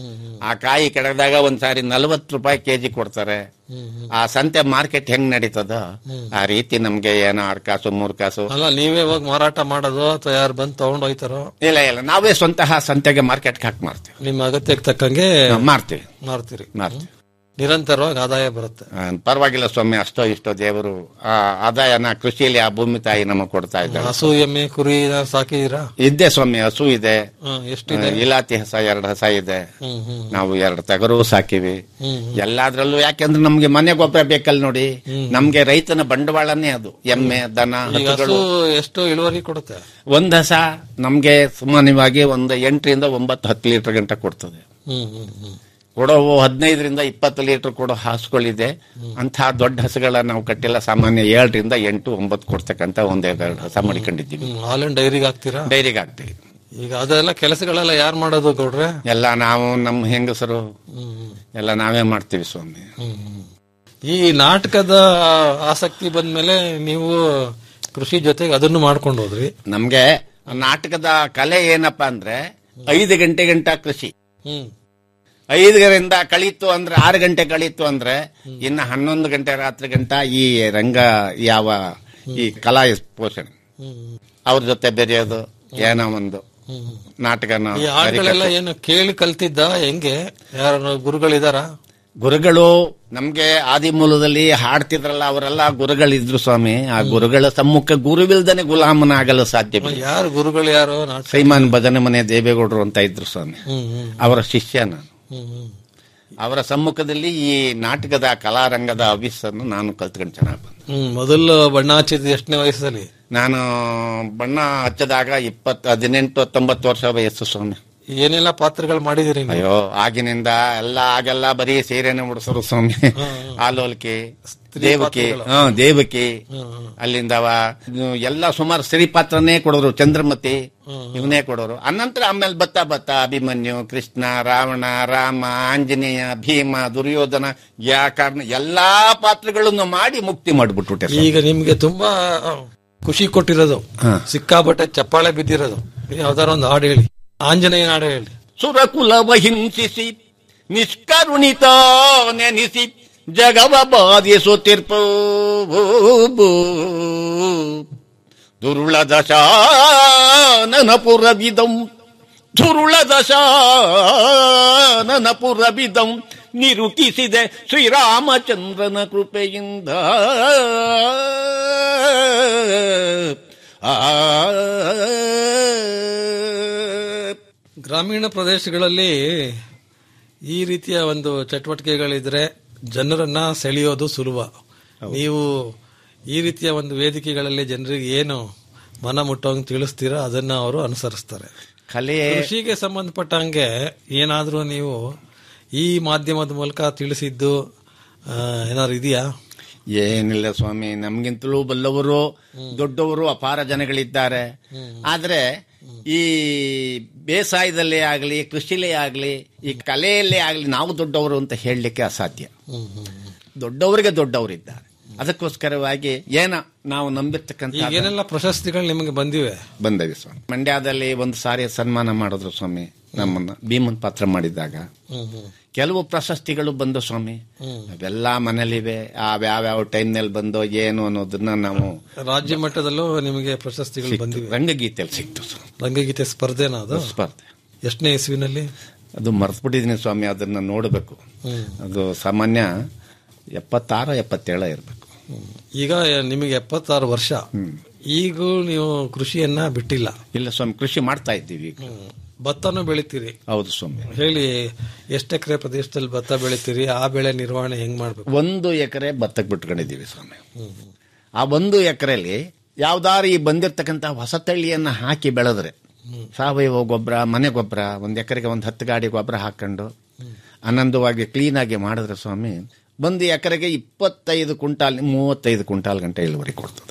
ಆ ಕಾಯಿ ಕೆಡದಾಗ ಒಂದ್ ಸಾರಿ ನಲ್ವತ್ತು ರೂಪಾಯಿ ಕೆಜಿ ಕೊಡ್ತಾರೆ ಆ ಸಂತೆ ಮಾರ್ಕೆಟ್ ಹೆಂಗ್ ನಡೀತದ ಆ ರೀತಿ ನಮ್ಗೆ ಏನೋ ಆರ್ ಕಾಸು ಮೂರ್ ಕಾಸು ಅಲ್ಲ ನೀವೇ ಹೋಗಿ ಮಾರಾಟ ಮಾಡೋದು ಅಥವಾ ಯಾರು ಬಂದು ತಗೊಂಡ್ ಹೋಯ್ತಾರೋ ಇಲ್ಲ ಇಲ್ಲ ನಾವೇ ಸ್ವಂತಹ ಸಂತೆಗೆ ಮಾರ್ಕೆಟ್ ಹಾಕಿ ಮಾರ್ತೀವಿ ನಿಮ್ಮ ಅಗತ್ಯಕ್ಕೆ ತಕ್ಕಂಗೆ ಮಾರ್ತೀವಿ ಮಾರ್ತೀರಿ ಮಾರ್ತೀವಿ ನಿರಂತರವಾಗಿ ಆದಾಯ ಬರುತ್ತೆ ಆ, ಪರವಾಗಿಲ್ಲ ಸ್ವಾಮಿ ಅಷ್ಟೋ ಇಷ್ಟೋ ದೇವರು ಆ ಆದಾಯನ ಕೃಷಿಯಲ್ಲಿ ಆ ಭೂಮಿ ತಾಯಿ ನಮಗೆ ಕೊಡ್ತಾ ಇದ್ದಾರೆ ಹಸು ಎಮ್ಮೆ ಕುರಿ ಏನಾದ್ರು ಸಾಕಿದೀರಾ ಇದ್ದೆ ಸ್ವಾಮಿ ಹಸು ಇದೆ ಹ್ಮ್, ಎಷ್ಟಿದೆ? ಆ, ಇಲಾತಿ ಹಸ ಎರಡು ಹಸ ಇದೆ ಹ್ಮ್ ಹ್ಮ್ ನಾವು ಎರಡು ಟಗರು ಸಾಕಿವಿ ಹ್ಮ್ ಎಲ್ಲಾದ್ರಲ್ಲೂ ಯಾಕೆಂದ್ರೆ ನಮ್ಗೆ ಮನೆ ಗೊಬ್ಬರ ಬೇಕಲ್ಲ ನೋಡಿ ನಮ್ಗೆ ರೈತನ ಬಂಡವಾಳನೇ ಅದು ಎಮ್ಮೆ ದನ ಈಗ ಹಸುಗಳು ಹಸು ಎಷ್ಟು ಇಳುವರಿ ಕೊಡುತ್ತೆ ಒಂದ್ ಹಸ ನಮ್ಗೆ ಸಾಮಾನ್ಯವಾಗಿ ಒಂದು ಎಂಟರಿಂದ ಒಂಬತ್ತು ಹತ್ತು ಲೀಟರ್ ಗಂಟ ಕೊಡ್ತದೆ ಹ್ಮ್ ಹ್ಮ್ ಹ್ಮ್ ಕೊಡೋವು ಹದಿನೈದರಿಂದ ಇಪ್ಪತ್ತು ಲೀಟರ್ ಕೊಡೋ ಹಸುಗಳಿದೆ ಅಂತಹ ದೊಡ್ಡ ಹಸುಗಳ ನಾವು ಕಟ್ಟಿಲ್ಲ ಸಾಮಾನ್ಯ ಏಳರಿಂದ ಎಂಟು ಒಂಬತ್ತು ಕೊಡ್ತಕ್ಕಂತ ಒಂದೆರಡು ಹಸ ಮಾಡಿಕೊಂಡಿದ್ದೀವಿ ಹ್ಮ್ ಹಾಲನ್ ಡೈರಿಗೆ ಹಾಕ್ತೀರಾ ಡೈರಿಗೆ ಹಾಕ್ತೀವಿ ಈಗ ಅದೆಲ್ಲ ಕೆಲಸಗಳೆಲ್ಲ ಯಾರು ಮಾಡೋದು ಗೌಡ್ರೆ ಎಲ್ಲ ನಾವು ನಮ್ಮ ಹೆಂಗಸರು ಹ್ಮ್ ಎಲ್ಲ ನಾವೇ ಮಾಡ್ತೀವಿ ಸ್ವಾಮಿ ಹ್ಮ್ ಹ್ಮ್. ಈ ನಾಟಕದ ಆಸಕ್ತಿ ಬಂದ್ಮೇಲೆ ನೀವು ಕೃಷಿ ಜೊತೆಗೆ ಅದನ್ನು ಮಾಡ್ಕೊಂಡು ಹೋದ್ರಿ ನಮ್ಗೆ ನಾಟಕದ ಕಲೆ ಏನಪ್ಪಾ ಅಂದ್ರೆ ಐದು ಗಂಟೆ ಗಂಟ ಕೃಷಿ ಹ್ಮ್ ಐದರಿಂದ ಕಳೀತು ಅಂದ್ರೆ ಆರು ಗಂಟೆ ಕಳೀತು ಅಂದ್ರೆ ಇನ್ನು ಹನ್ನೊಂದು ಗಂಟೆ ರಾತ್ರಿ ಗಂಟ ಈ ರಂಗ ಯಾವ ಈ ಕಲಾ ಪೋಷಣೆ ಅವ್ರ ಜೊತೆ ಬೆರೆಯೋದು ಏನೋ ಒಂದು ನಾಟಕನ ಈ ಹಾಡುಗಳೆಲ್ಲ ಏನು ಕೇಳಿ ಕಲ್ತಿದ್ದ ಹೆಂಗೆ ಯಾರು ಗುರುಗಳಿದಾರ ಗುರುಗಳು ನಮ್ಗೆ ಆದಿ ಮೂಲದಲ್ಲಿ ಹಾಡ್ತಿದ್ರಲ್ಲ ಅವರೆಲ್ಲ ಗುರುಗಳಿದ್ರು ಸ್ವಾಮಿ ಆ ಗುರುಗಳ ಸಮ್ಮುಖ ಗುರುವಿಲ್ದನೆ ಗುಲಾಮನಾಗಲು ಸಾಧ್ಯವಿಲ್ಲ ಯಾರು ಗುರುಗಳು ಯಾರು ನಾಟಕ ಸೈಮಾನ್ ಭಜನೆ ಮನೆ ದೇವೇಗೌಡರು ಅಂತ ಇದ್ರು ಸ್ವಾಮಿ ಹ್ಮ್ ಹ್ಮ್ ಅವರ ಶಿಷ್ಯ ನಾನು ಹ್ಮ್ ಹ್ಮ್ ಅವರ ಸಮ್ಮುಖದಲ್ಲಿ ಈ ನಾಟಕದ ಕಲಾರಂಗದ ಅವಿಸ್ಸನ್ನು ನಾನು ಕಲ್ತ್ಕೊಂಡು ಚೆನ್ನಾಗಿ ಬಂದೆ ಹ್ಮ್ ಮೊದಲು ಬಣ್ಣ ಹಚ್ಚಿದ ಎಷ್ಟನೇ ವಯಸ್ಸಲ್ಲಿ ನಾನು ಬಣ್ಣ ಹಚ್ಚದಾಗ ಇಪ್ಪತ್ತು ಹದಿನೆಂಟು ಹತ್ತೊಂಬತ್ತು ವರ್ಷ ವಯಸ್ಸು ಸ್ವಾಮಿ ಏನೆಲ್ಲ ಪಾತ್ರಗಳು ಮಾಡಿದಿರಿ ನೀವು? ಅಯ್ಯೋ ಆಗಿನಿಂದ ಎಲ್ಲ ಆಗೆಲ್ಲ ಬರೀ ಸೀರೆನೆ ಉಡಿಸೋರು ಸ್ವಾಮಿ ಆಲೋಲ್ಕಿ ದೇವಕಿ ಪಾತ್ರಗಳು. ಹ ದೇವಕಿ ಅಲ್ಲಿಂದವ ಇದು ಎಲ್ಲ ಸುಮಾರು ಸ್ತ್ರೀ ಪಾತ್ರನೇ ಕೊಡೋರು ಚಂದ್ರಮತಿ ಇವನೇ ಕೊಡೋರು ಅನಂತರ ಆಮೇಲೆ ಬತ್ತ ಬತ್ತ ಅಭಿಮನ್ಯು ಕೃಷ್ಣ ರಾವಣ ರಾಮ ಆಂಜನೇಯ ಭೀಮ ದುರ್ಯೋಧನ ಯಾ ಕಾರಣ ಎಲ್ಲಾ ಪಾತ್ರಗಳನ್ನು ಮಾಡಿ ಮುಕ್ತಿ ಮಾಡಿಬಿಟ್ಬಿಟ್ಟೆ ಸ್ವಾಮಿ. ಈಗ ನಿಮ್ಗೆ ತುಂಬಾ ಖುಷಿ ಕೊಟ್ಟಿರೋದು ಹಾ. ಸಿಕ್ಕಾಪಟ್ಟೆ ಚಪ್ಪಾಳೆ ಬಿದ್ದಿರೋದು ಯಾವ್ದಾರ ಒಂದು ಹಾಡು ಹೇಳಿ ಆಂಜನೇಯನ ಹಾಡು ಹೇಳಿ ಸುರಕುಲವ ಹಿಂಸಿಸಿ ನಿಷ್ಕರುಣಿತ ನೆನಿಸಿ ಜಗವ ಬಾಧಿಸುತ್ತಿರ್ಪು ದುರುಳ ದಶಾನನ ಪುರವಿದಂ ದುರುಳ ದಶಾನನ ಪುರವಿದಂ ನಿರುಕಿಸಿದೆ ಶ್ರೀರಾಮಚಂದ್ರನ ಕೃಪೆಯಿಂದ ಆ ಗ್ರಾಮೀಣ ಪ್ರದೇಶಗಳಲ್ಲಿ ಈ ರೀತಿಯ ಒಂದು ಚಟುವಟಿಕೆಗಳಿದ್ರೆ ಜನರನ್ನ ಸೆಳೆಯೋದು ಸುಲಭ ನೀವು ಈ ರೀತಿಯ ಒಂದು ವೇದಿಕೆಗಳಲ್ಲಿ ಜನರಿಗೆ ಏನು ಮನ ಮುಟ್ಟೋಂಗ್ ತಿಳಿಸ್ತೀರಾ ಅದನ್ನ ಅವರು ಅನುಸರಿಸ್ತಾರೆ ಕಲೆ ಕೃಷಿಗೆ ಸಂಬಂಧಪಟ್ಟಂಗೆ ಏನಾದ್ರೂ ನೀವು ಈ ಮಾಧ್ಯಮದ ಮೂಲಕ ತಿಳಿಸಿದ್ದು ಆ, ಏನಾದ್ರು ಇದೆಯಾ ಏನಿಲ್ಲ ಸ್ವಾಮಿ ನಮ್ಗಿಂತಲೂ ಬಲ್ಲವರು ದೊಡ್ಡವರು ಅಪಾರ ಜನಗಳಿದ್ದಾರೆ ಆದ್ರೆ ಈ ಬೇಸಾಯದಲ್ಲೇ ಆಗಲಿ ಕೃಷಿಲೇ ಆಗಲಿ ಈ ಕಲೆಯಲ್ಲೇ ಆಗಲಿ ನಾವು ದೊಡ್ಡವರು ಅಂತ ಹೇಳಲಿಕ್ಕೆ ಅಸಾಧ್ಯ ದೊಡ್ಡವರಿಗೆ ದೊಡ್ಡವರಿದ್ದಾರೆ ಅದಕ್ಕೋಸ್ಕರವಾಗಿ ಏನ ನಾವು ನಂಬಿರ್ತಕ್ಕಂಥ ಈಗೇನೆಲ್ಲ ಪ್ರಶಸ್ತಿಗಳು ನಿಮಗೆ ಬಂದಿವೆ ಬಂದವಿ ಸ್ವಾಮಿ ಮಂಡ್ಯದಲ್ಲಿ ಒಂದು ಸಾರಿ ಸನ್ಮಾನ ಮಾಡಿದ್ರು ಸ್ವಾಮಿ ನಮ್ಮನ್ನ ಭೀಮನ್ ಪಾತ್ರ ಮಾಡಿದಾಗ ಕೆಲವು ಪ್ರಶಸ್ತಿಗಳು ಬಂದು ಸ್ವಾಮಿ ಅವೆಲ್ಲ ಮನೇಲಿವೆ ಯಾವ್ಯಾವ ಟೈಮ್ನಲ್ಲಿ ಬಂದೋ ಏನು ಅನ್ನೋದನ್ನ ನಾವು ರಾಜ್ಯ ಮಟ್ಟದಲ್ಲೂ ನಿಮಗೆ ಪ್ರಶಸ್ತಿಗಳು ಬಂದಿವೆ ರಂಗಗೀತೆಯಲ್ಲಿ ಸಿಕ್ತು ಸ್ವಾಮಿ. ರಂಗಗೀತೆ ಸ್ಪರ್ಧೆನಾ ಅದು ಸ್ಪರ್ಧೆ ಎಷ್ಟನೇ ಇಸ್ವಿನಲ್ಲಿ ಅದು ಮರ್ತ್ಬಿಟ್ಟಿದ್ದೀನಿ ಸ್ವಾಮಿ ಅದನ್ನ ನೋಡಬೇಕು ಹ್ಮ್. ಅದು ಸಾಮಾನ್ಯ ಎಪ್ಪತ್ತಾರು ಎಪ್ಪತ್ತೇಳ ಇರಬೇಕು ಈಗ ನಿಮಗೆ ಎಪ್ಪತ್ತಾರು ವರ್ಷ ಈಗೂ ನೀವು ಕೃಷಿಯನ್ನ ಬಿಟ್ಟಿಲ್ಲ ಇಲ್ಲ ಸ್ವಾಮಿ ಕೃಷಿ ಮಾಡ್ತಾ ಇದ್ದೀವಿ ಈಗ ಭತ್ತನೂ ಬೆಳಿತೀರಿ ಹೌದು ಸ್ವಾಮಿ ಹೇಳಿ ಎಷ್ಟು ಎಕರೆ ಪ್ರದೇಶದಲ್ಲಿ ಭತ್ತ ಬೆಳಿತೀರಿ ಆ ಬೆಳೆ ನಿರ್ವಹಣೆ ಹೆಂಗ್ ಮಾಡ್ಬೇಕು ಒಂದು ಎಕರೆ ಭತ್ತಕ್ಕೆ ಬಿಟ್ಕೊಂಡಿದ್ದೀವಿ ಸ್ವಾಮಿ ಆ ಒಂದು ಎಕರೆಯಲ್ಲಿ ಯಾವ್ದಾರು ಈ ಬಂದಿರತಕ್ಕಂತ ಹೊಸ ತಳಿಯನ್ನ ಹಾಕಿ ಬೆಳೆದ್ರೆ ಸಾವಯವ ಗೊಬ್ಬರ ಮನೆ ಗೊಬ್ಬರ ಒಂದು ಎಕರೆಗೆ ಒಂದು ಹತ್ತು ಗಾಡಿ ಗೊಬ್ಬರ ಹಾಕೊಂಡು ಆನಂದವಾಗಿ ಕ್ಲೀನ್ ಆಗಿ ಮಾಡಿದ್ರೆ ಸ್ವಾಮಿ ಒಂದು ಎಕರೆಗೆ ಇಪ್ಪತ್ತೈದು ಕ್ವಿಂಟಾಲ್ ಮೂವತ್ತೈದು ಕ್ವಿಂಟಾಲ್ ಗಂಟೆ ಇಳುವರಿ ಕೊಡ್ತದೆ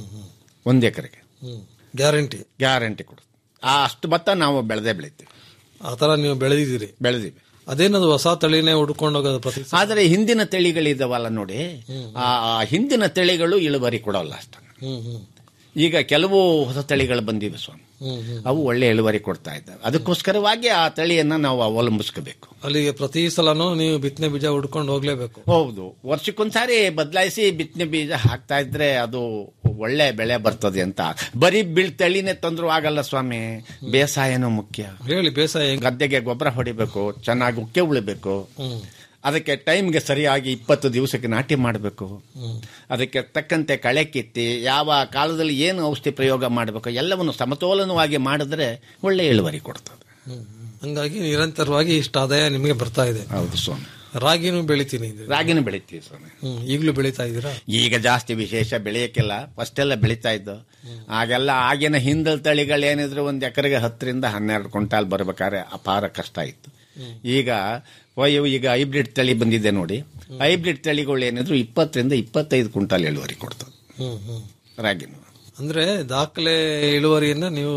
ಒಂದು ಎಕರೆಗೆ ಗ್ಯಾರಂಟಿ ಗ್ಯಾರಂಟಿ ಕೊಡುತ್ತೆ ಆ ಅಷ್ಟು ಭತ್ತ ನಾವು ಬೆಳೆದೇ ಬೆಳಿತೀವಿ ಆ ತರ ನೀವು ಬೆಳೆದಿದ್ದೀರಿ ಬೆಳೆದಿವಿ ಅದೇನದು ಹೊಸ ತಳಿನೇ ಹುಡ್ಕೊಂಡು ಹೋಗೋದು ಪ್ರತಿ ಸಲ? ಆದರೆ ಹಿಂದಿನ ತಳಿಗಳಿದಾವಲ್ಲ ನೋಡಿ ಆ ಆ ಹಿಂದಿನ ತಳಿಗಳು ಇಳುವರಿ ಕೊಡೋಲ್ಲ ಅಷ್ಟ ಹ್ಮ್ ಹ್ಮ್ ಈಗ ಕೆಲವು ಹೊಸ ತಳಿಗಳು ಬಂದಿವೆ ಸ್ವಾಮಿ ಹ್ಮ್ ಹ್ಮ್ ಅವು ಒಳ್ಳೆ ಇಳುವರಿ ಕೊಡ್ತಾ ಇದ್ದಾವೆ ಅದಕ್ಕೋಸ್ಕರವಾಗಿ ಆ ತಳಿಯನ್ನ ನಾವು ಅವಲಂಬಿಸ್ಕೋಬೇಕು ಅಲ್ಲಿಗೆ ಪ್ರತಿ ಸಲನೂ ನೀವು ಬಿತ್ತನೆ ಬೀಜ ಹುಡ್ಕೊಂಡು ಹೋಗ್ಲೇಬೇಕು ಹೌದು ವರ್ಷಕ್ಕೊಂದ್ಸಾರಿ ಬದಲಾಯಿಸಿ ಬಿತ್ತನೆ ಬೀಜ ಹಾಕ್ತಾ ಇದ್ರೆ ಅದು ಒಳ್ಳೆ ಬೆಳೆ ಬರ್ತದೆ ಅಂತ ಬರೀ ಬೀಳ್ ತಳಿನೇ ತಂದ್ರು ಆಗಲ್ಲ ಸ್ವಾಮಿ ಬೇಸಾಯನೂ ಮುಖ್ಯ ಹೇಳಿ ಬೇಸಾಯ ಗದ್ದೆಗೆ ಗೊಬ್ಬರ ಹೊಡಿಬೇಕು ಚೆನ್ನಾಗಿ ಉಕ್ಕೆ ಉಳಿಬೇಕು ಹ್ಮ್ ಅದಕ್ಕೆ ಟೈಮ್ಗೆ ಸರಿಯಾಗಿ ಇಪ್ಪತ್ತು ದಿವಸಕ್ಕೆ ನಾಟಿ ಮಾಡಬೇಕು ಅದಕ್ಕೆ ತಕ್ಕಂತೆ ಕಳೆ ಕಿತ್ತಿ ಯಾವ ಕಾಲದಲ್ಲಿ ಏನು ಔಷಧಿ ಪ್ರಯೋಗ ಮಾಡಬೇಕು ಎಲ್ಲವನ್ನು ಸಮತೋಲನವಾಗಿ ಮಾಡಿದ್ರೆ ಒಳ್ಳೆ ಇಳುವರಿ ಕೊಡ್ತದೆ ಹಂಗಾಗಿ ನಿರಂತರವಾಗಿ ಇಷ್ಟ ಆದಾಯ ನಿಮಗೆ ಬರ್ತಾ ಇದೆ ಹೌದು ಸ್ವಾಮಿ ರಾಗಿನೂ ಬೆಳಿತೀನಿ ಅಂದ್ರಿ. ರಾಗಿನೂ ಬೆಳಿತೀವಿ ಸ್ವಾಮಿ ಹ್ಮ್ ಈಗಲೂ ಬೆಳಿತಾ ಇದ್ದೀರಾ ಈಗ ಜಾಸ್ತಿ ವಿಶೇಷ ಬೆಳೆಯಕ್ಕಿಲ್ಲ ಫಸ್ಟ್ ಎಲ್ಲ ಬೆಳೀತಾ ಇದ್ದು ಆಗೆಲ್ಲ ಆಗಿನ ಹಿಂದಲ್ ತಳಿಗಳು ಏನಿದ್ರು ಒಂದ್ ಎಕರೆಗೆ ಹತ್ತರಿಂದ ಹನ್ನೆರಡು ಕ್ವಿಂಟಾಲ್ ಬರ್ಬೇಕಾದ್ರೆ ಅಪಾರ ಕಷ್ಟ ಇತ್ತು ಈಗ ವಯು ಈಗ ಹೈಬ್ರಿಡ್ ತಳಿ ಬಂದಿದೆ ನೋಡಿ ಹೈಬ್ರಿಡ್ ತಳಿಗಳು ಏನಿದ್ರು ಇಪ್ಪತ್ತರಿಂದ ಇಪ್ಪತ್ತೈದು ಕ್ವಿಂಟಾಲ್ ಇಳುವರಿ ಕೊಡ್ತದೆ ಹ್ಮ್ ಹ್ಮ್ ರಾಗಿನು ಅಂದ್ರೆ ದಾಖಲೆ ಇಳುವರಿಯನ್ನ ನೀವು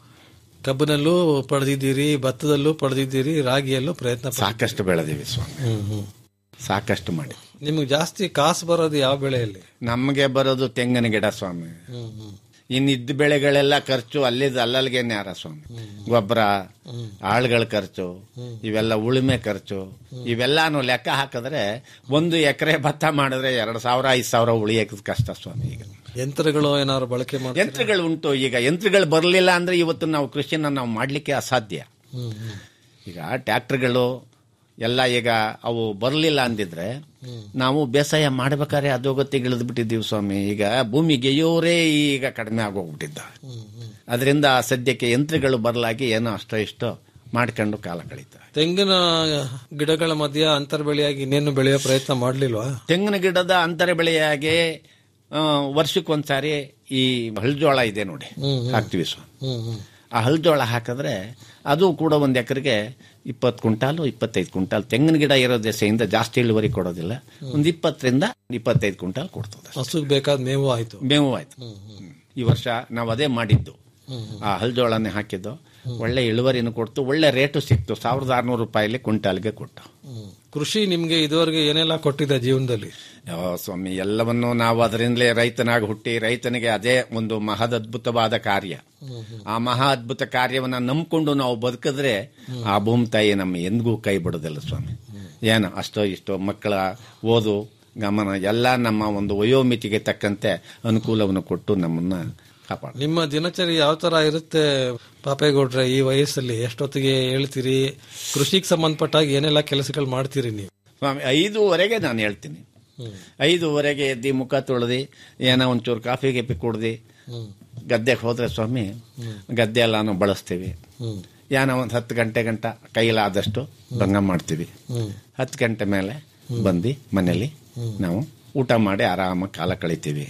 ಕಬ್ಬಿನಲ್ಲೂ ಪಡೆದಿದ್ದೀರಿ ಭತ್ತದಲ್ಲೂ ಪಡೆದಿದ್ದೀರಿ ರಾಗಿಯಲ್ಲೂ ಪ್ರಯತ್ನ ಪಟ್ಟಿದ್ದೀರಿ. ಸಾಕಷ್ಟು ಬೆಳೆದಿವಿ ಸ್ವಾಮಿ ಹ್ಮ್ ಹ್ಮ್ ಸಾಕಷ್ಟು ಮಾಡಿ ನಿಮ್ಗೆ ಜಾಸ್ತಿ ಕಾಸು ಬರೋದು ಯಾವ ಬೆಳೆಯಲ್ಲಿ ನಮಗೆ ಬರೋದು ತೆಂಗಿನ ಗಿಡ ಸ್ವಾಮಿ ಹ್ಮ್ ಹ್ಮ್ ಇನ್ನಿದ್ದ ಬೆಳೆಗಳೆಲ್ಲ ಖರ್ಚು ಅಲ್ಲಿದ್ ಅಲ್ಲಲ್ಗೆ ನ್ಯಾರ ಸ್ವಾಮಿ ಗೊಬ್ಬರ ಆಳುಗಳ ಖರ್ಚು ಇವೆಲ್ಲ ಉಳುಮೆ ಖರ್ಚು ಇವೆಲ್ಲಾನು ಲೆಕ್ಕ ಹಾಕಿದ್ರೆ ಒಂದು ಎಕರೆ ಭತ್ತ ಮಾಡಿದ್ರೆ ಎರಡು ಸಾವಿರ ಐದು ಸಾವಿರ ಉಳಿಯಕ್ಕೆ ಕಷ್ಟ ಸ್ವಾಮಿ ಈಗ ಯಂತ್ರಗಳು ಏನಾದ್ರು ಬಳಕೆ ಮಾಡಿ ಯಂತ್ರಗಳು ಉಂಟು ಈಗ ಯಂತ್ರಗಳು ಬರಲಿಲ್ಲ ಅಂದ್ರೆ ಇವತ್ತು ನಾವು ಕೃಷಿನ ನಾವು ಮಾಡ್ಲಿಕ್ಕೆ ಅಸಾಧ್ಯ ಹ್ಮ್ ಹ್ಮ್ ಈಗ ಟ್ರ್ಯಾಕ್ಟರ್ಗಳು ಎಲ್ಲ ಈಗ ಅವು ಬರಲಿಲ್ಲ ಅಂದಿದ್ರೆ ನಾವು ಬೇಸಾಯ ಮಾಡ್ಬೇಕಾದ್ರೆ ಅಧೋಗತಿಗೆ ಇಳಿದು ಬಿಟ್ಟಿದ್ದೀವಿ ಸ್ವಾಮಿ ಈಗ ಭೂಮಿ ಗೆಯೋರೇ ಈಗ ಕಡಿಮೆ ಆಗೋಗ್ಬಿಟ್ಟಿದ್ದ ಅದರಿಂದ ಸದ್ಯಕ್ಕೆ ಯಂತ್ರಗಳು ಬರಲಾಗಿ ಏನೋ ಅಷ್ಟೋ ಇಷ್ಟೋ ಮಾಡ್ಕೊಂಡು ಕಾಲ ಕಳೀತಾ ತೆಂಗಿನ ಗಿಡಗಳ ಮಧ್ಯ ಅಂತರ್ ಬೆಳೆಯಾಗಿ ಇನ್ನೇನು ಬೆಳೆಯೋ ಪ್ರಯತ್ನ ಮಾಡ್ಲಿಲ್ವಾ ತೆಂಗಿನ ಗಿಡದ ಅಂತರ ಬೆಳೆಯಾಗೆ ಆ, ವರ್ಷಕ್ಕೊಂದ್ಸಾರಿ ಈ ಹಳ್ಜೋಳ ಇದೆ ನೋಡಿ ಹ್ಮ್, ಹ್ಮ್. ಹಾಕ್ತಿವಿ ಸ್ವಾಮಿ ಹ್ಮ್ ಹ್ಮ್ ಆ ಹಲ್ಜೋಳ ಹಾಕಿದ್ರೆ ಅದು ಕೂಡ ಒಂದು ಎಕರೆಗೆ ಇಪ್ಪತ್ತು ಕ್ವಿಂಟಾಲು ಇಪ್ಪತ್ತೈದು ಕ್ವಿಂಟಾಲ್ ತೆಂಗಿನ ಗಿಡ ಇರೋ ದೆಸೆಯಿಂದ ಜಾಸ್ತಿ ಇಳುವರಿ ಕೊಡೋದಿಲ್ಲ ಒಂದು ಇಪ್ಪತ್ತರಿಂದ ಇಪ್ಪತ್ತೈದು ಕ್ವಿಂಟಾಲ್ ಕೊಡ್ತದೆ ಹಸುಗ್ ಬೇಕಾದ ಮೇವು ಆಯ್ತು ಮೇವು ಆಯ್ತು ಈ ವರ್ಷ ನಾವು ಅದೇ ಮಾಡಿದ್ದು ಆ ಹಲ್ಜೋಳನೇ ಹಾಕಿದ್ದು ಒಳ್ಳೆ ಇಳುವರಿನೂ ಕೊಡ್ತು ಒಳ್ಳೆ ರೇಟು ಸಿಕ್ತು ಸಾವಿರದ ಆರ್ನೂರು ರೂಪಾಯಿಲಿ ಕ್ವಿಂಟಾಲ್ಗೆ ಕೊಟ್ಟು ಕೃಷಿ ನಿಮ್ಗೆ ಇದುವರೆಗೆ ಏನೆಲ್ಲ ಕೊಟ್ಟಿದೆ ಜೀವನದಲ್ಲಿ ಯಾವ ಸ್ವಾಮಿ ಎಲ್ಲವನ್ನೂ ನಾವು ಅದರಿಂದಲೇ ರೈತನಾಗಿ ಹುಟ್ಟಿ ರೈತನಿಗೆ ಅದೇ ಒಂದು ಮಹದದ್ಭುತವಾದ ಕಾರ್ಯ ಆ ಮಹಾ ಅದ್ಭುತ ಕಾರ್ಯವನ್ನ ನಂಬ್ಕೊಂಡು ನಾವು ಬದುಕಿದ್ರೆ ಆ ಭೂಮಿ ತಾಯಿ ನಮ್ಮ ಎಂದಿಗೂ ಕೈ ಬಿಡೋದಿಲ್ಲ ಸ್ವಾಮಿ ಏನು ಅಷ್ಟೋ ಇಷ್ಟೋ ಮಕ್ಕಳ ಓದು ಗಮನ ಎಲ್ಲ ನಮ್ಮ ಒಂದು ವಯೋಮಿತಿಗೆ ತಕ್ಕಂತೆ ಅನುಕೂಲವನ್ನು ಕೊಟ್ಟು ನಮ್ಮನ್ನ ಕಾಪಾಡ ನಿಮ್ಮ ದಿನಚರಿ ಯಾವ ತರ ಇರುತ್ತೆ ಪಾಪೇಗೌಡ್ರೆ ಈ ವಯಸ್ಸಲ್ಲಿ ಎಷ್ಟೊತ್ತಿಗೆ ಹೇಳ್ತೀರಿ ಕೃಷಿಗೆ ಸಂಬಂಧಪಟ್ಟಾಗ ಏನೆಲ್ಲ ಕೆಲಸಗಳು ಮಾಡ್ತೀರಿ ನೀವು ಸ್ವಾಮಿ ಐದೂವರೆಗೆ ನಾನು ಹೇಳ್ತೀನಿ ಐದೂವರೆಗೆ ಎದ್ದು ಮುಖ ತೊಳೆದು ಏನೋ ಒಂಚೂರು ಕಾಫಿ ಗಿಫಿ ಕುಡ್ದು ಗದ್ದೆಗೆ ಹೋದ್ರೆ ಸ್ವಾಮಿ ಗದ್ದೆ ಎಲ್ಲಾನು ಬಳಸ್ತೀವಿ ಹ್ಮ್ ಏನೋ ಒಂದು ಹತ್ತು ಗಂಟೆ ಗಂಟ ಕೈಲಾದಷ್ಟು ಭಂಗ ಮಾಡ್ತೀವಿ ಹ್ಮ್ ಹತ್ತು ಗಂಟೆ ಮೇಲೆ ಬಂದು ಮನೇಲಿ ನಾವು ಊಟ ಮಾಡಿ ಆರಾಮಾಗಿ ಕಾಲ ಕಳಿತೀವಿ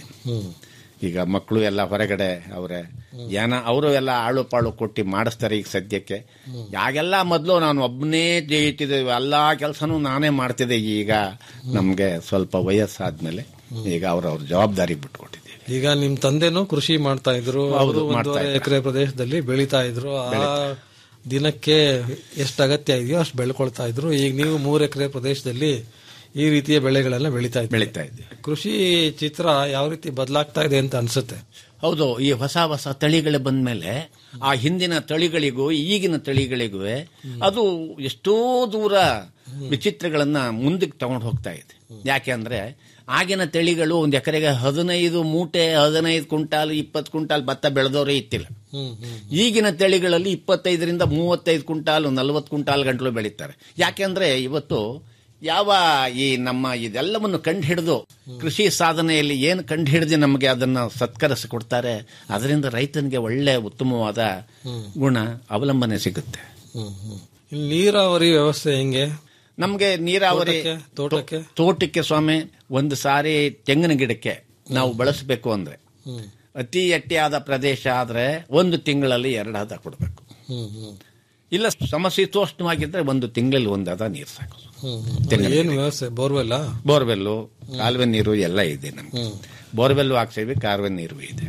ಈಗ ಮಕ್ಕಳು ಎಲ್ಲ ಹೊರಗಡೆ ಅವರೇ ಏನ ಅವರು ಎಲ್ಲ ಆಳು ಪಾಳು ಕೊಟ್ಟು ಮಾಡಿಸ್ತಾರೆ ಈಗ ಸದ್ಯಕ್ಕೆ ಯಾಗೆಲ್ಲ ಮೊದಲು ನಾನು ಒಬ್ಬನೇ ಜಯಿತಿದ್ದೆ ಎಲ್ಲಾ ಕೆಲಸನೂ ನಾನೇ ಮಾಡ್ತಿದ್ದೆ ಈಗ ನಮ್ಗೆ ಸ್ವಲ್ಪ ವಯಸ್ಸಾದ್ಮೇಲೆ ಈಗ ಅವ್ರವ್ರ ಜವಾಬ್ದಾರಿ ಬಿಟ್ಕೊಟ್ಟಿದ್ದೀವಿ ಈಗ ನಿಮ್ ತಂದೆನೂ ಕೃಷಿ ಮಾಡ್ತಾ ಇದ್ರು ಹೌದು, ಅವರು ಮಾಡ್ತಾ ಒಂದೂವರೆ ಇದ್ರು. ಎಕರೆ ಪ್ರದೇಶದಲ್ಲಿ ಬೆಳೀತಾ ಇದ್ರು ಆ ದಿನಕ್ಕೆ ಎಷ್ಟು ಅಗತ್ಯ ಇದೆಯೋ ಅಷ್ಟು ಬೆಳ್ಕೊಳ್ತಾ ಇದ್ರು ಈಗ ನೀವು ಮೂರು ಎಕರೆ ಪ್ರದೇಶದಲ್ಲಿ ಈ ರೀತಿಯ ಬೆಳೆಗಳೆಲ್ಲ ಬೆಳೀತಾ ಇದ್ದೀವಿ ಬೆಳೀತಾ ಇದ್ದೀವಿ ಕೃಷಿ ಚಿತ್ರ ಯಾವ ರೀತಿ ಬದಲಾಗ್ತಾ ಇದೆ ಅಂತ ಅನ್ಸುತ್ತೆ ಹೌದು ಈ ಹೊಸ ಹೊಸ ತಳಿಗಳು ಬಂದ್ಮೇಲೆ ಆ ಹಿಂದಿನ ತಳಿಗಳಿಗೂ ಈಗಿನ ತಳಿಗಳಿಗೂ ಅದು ಎಷ್ಟೋ ದೂರ ವಿಚಿತ್ರಗಳನ್ನ ಮುಂದಕ್ಕೆ ತಗೊಂಡು ಹೋಗ್ತಾ ಇದೆ ಯಾಕೆಂದ್ರೆ ಆಗಿನ ತಳಿಗಳು ಒಂದ್ ಎಕರೆಗೆ ಹದಿನೈದು ಮೂಟೆ ಹದಿನೈದು ಕ್ವಿಂಟಾಲ್ ಇಪ್ಪತ್ತು ಕ್ವಿಂಟಾಲ್ ಭತ್ತ ಬೆಳೆದವರೇ ಇತ್ತಿಲ್ಲ ಈಗಿನ ತಳಿಗಳಲ್ಲಿ ಇಪ್ಪತ್ತೈದರಿಂದ ಮೂವತ್ತೈದು ಕ್ವಿಂಟಾಲ್ ನಲವತ್ತು ಕ್ವಿಂಟಾಲ್ ಗಂಟಲು ಬೆಳೀತಾರೆ ಯಾಕೆಂದ್ರೆ ಇವತ್ತು ಯಾವ ಈ ನಮ್ಮ ಇದೆಲ್ಲವನ್ನು ಕಂಡು ಹಿಡಿದು ಕೃಷಿ ಸಾಧನೆಯಲ್ಲಿ ಏನು ಕಂಡು ಹಿಡಿದು ನಮಗೆ ಅದನ್ನು ಸತ್ಕರಿಸಿ ಕೊಡ್ತಾರೆ ಅದರಿಂದ ರೈತನಿಗೆ ಒಳ್ಳೆ ಉತ್ತಮವಾದ ಗುಣ ಅವಲಂಬನೆ ಸಿಗುತ್ತೆ ಇಲ್ಲಿ ನೀರಾವರಿ ವ್ಯವಸ್ಥೆ ಹೆಂಗೆ ನಮಗೆ ನೀರಾವರಿ ತೋಟಕ್ಕೆ, ತೋಟಕ್ಕೆ? ತೋ- ತೋಟಕ್ಕೆ ಸ್ವಾಮಿ ಒಂದು ಸಾರಿ ತೆಂಗಿನ ಗಿಡಕ್ಕೆ ನಾವು ಬಳಸಬೇಕು ಅಂದ್ರೆ ಅತಿ ಅಟ್ಟಿಯಾದ ಪ್ರದೇಶ ಆದ್ರೆ ಒಂದು ತಿಂಗಳಲ್ಲಿ ಎರಡು ಹದ ಕೊಡಬೇಕು ಇಲ್ಲ ಸಮಶೀತೋಷ್ಣವಾಗಿದ್ರೆ ಒಂದು ತಿಂಗಳಲ್ಲಿ ಒಂದು ಹದ ನೀರು ಸಾಕು ತೆಂಗಿನ ಏನು ವ್ಯವಸ್ಥೆ ಬೋರ್ವೆಲ್ಲ ಬೋರ್ವೆಲ್ಲು ಕಾಲುವೆ ನೀರು ಎಲ್ಲ ಇದೆ ನಮ್ಗೆ ಬೋರ್ವೆಲ್ಲು ಹಾಕ್ಸೇವಿ ಕಾಲುವೆ ನೀರು ಇದೆ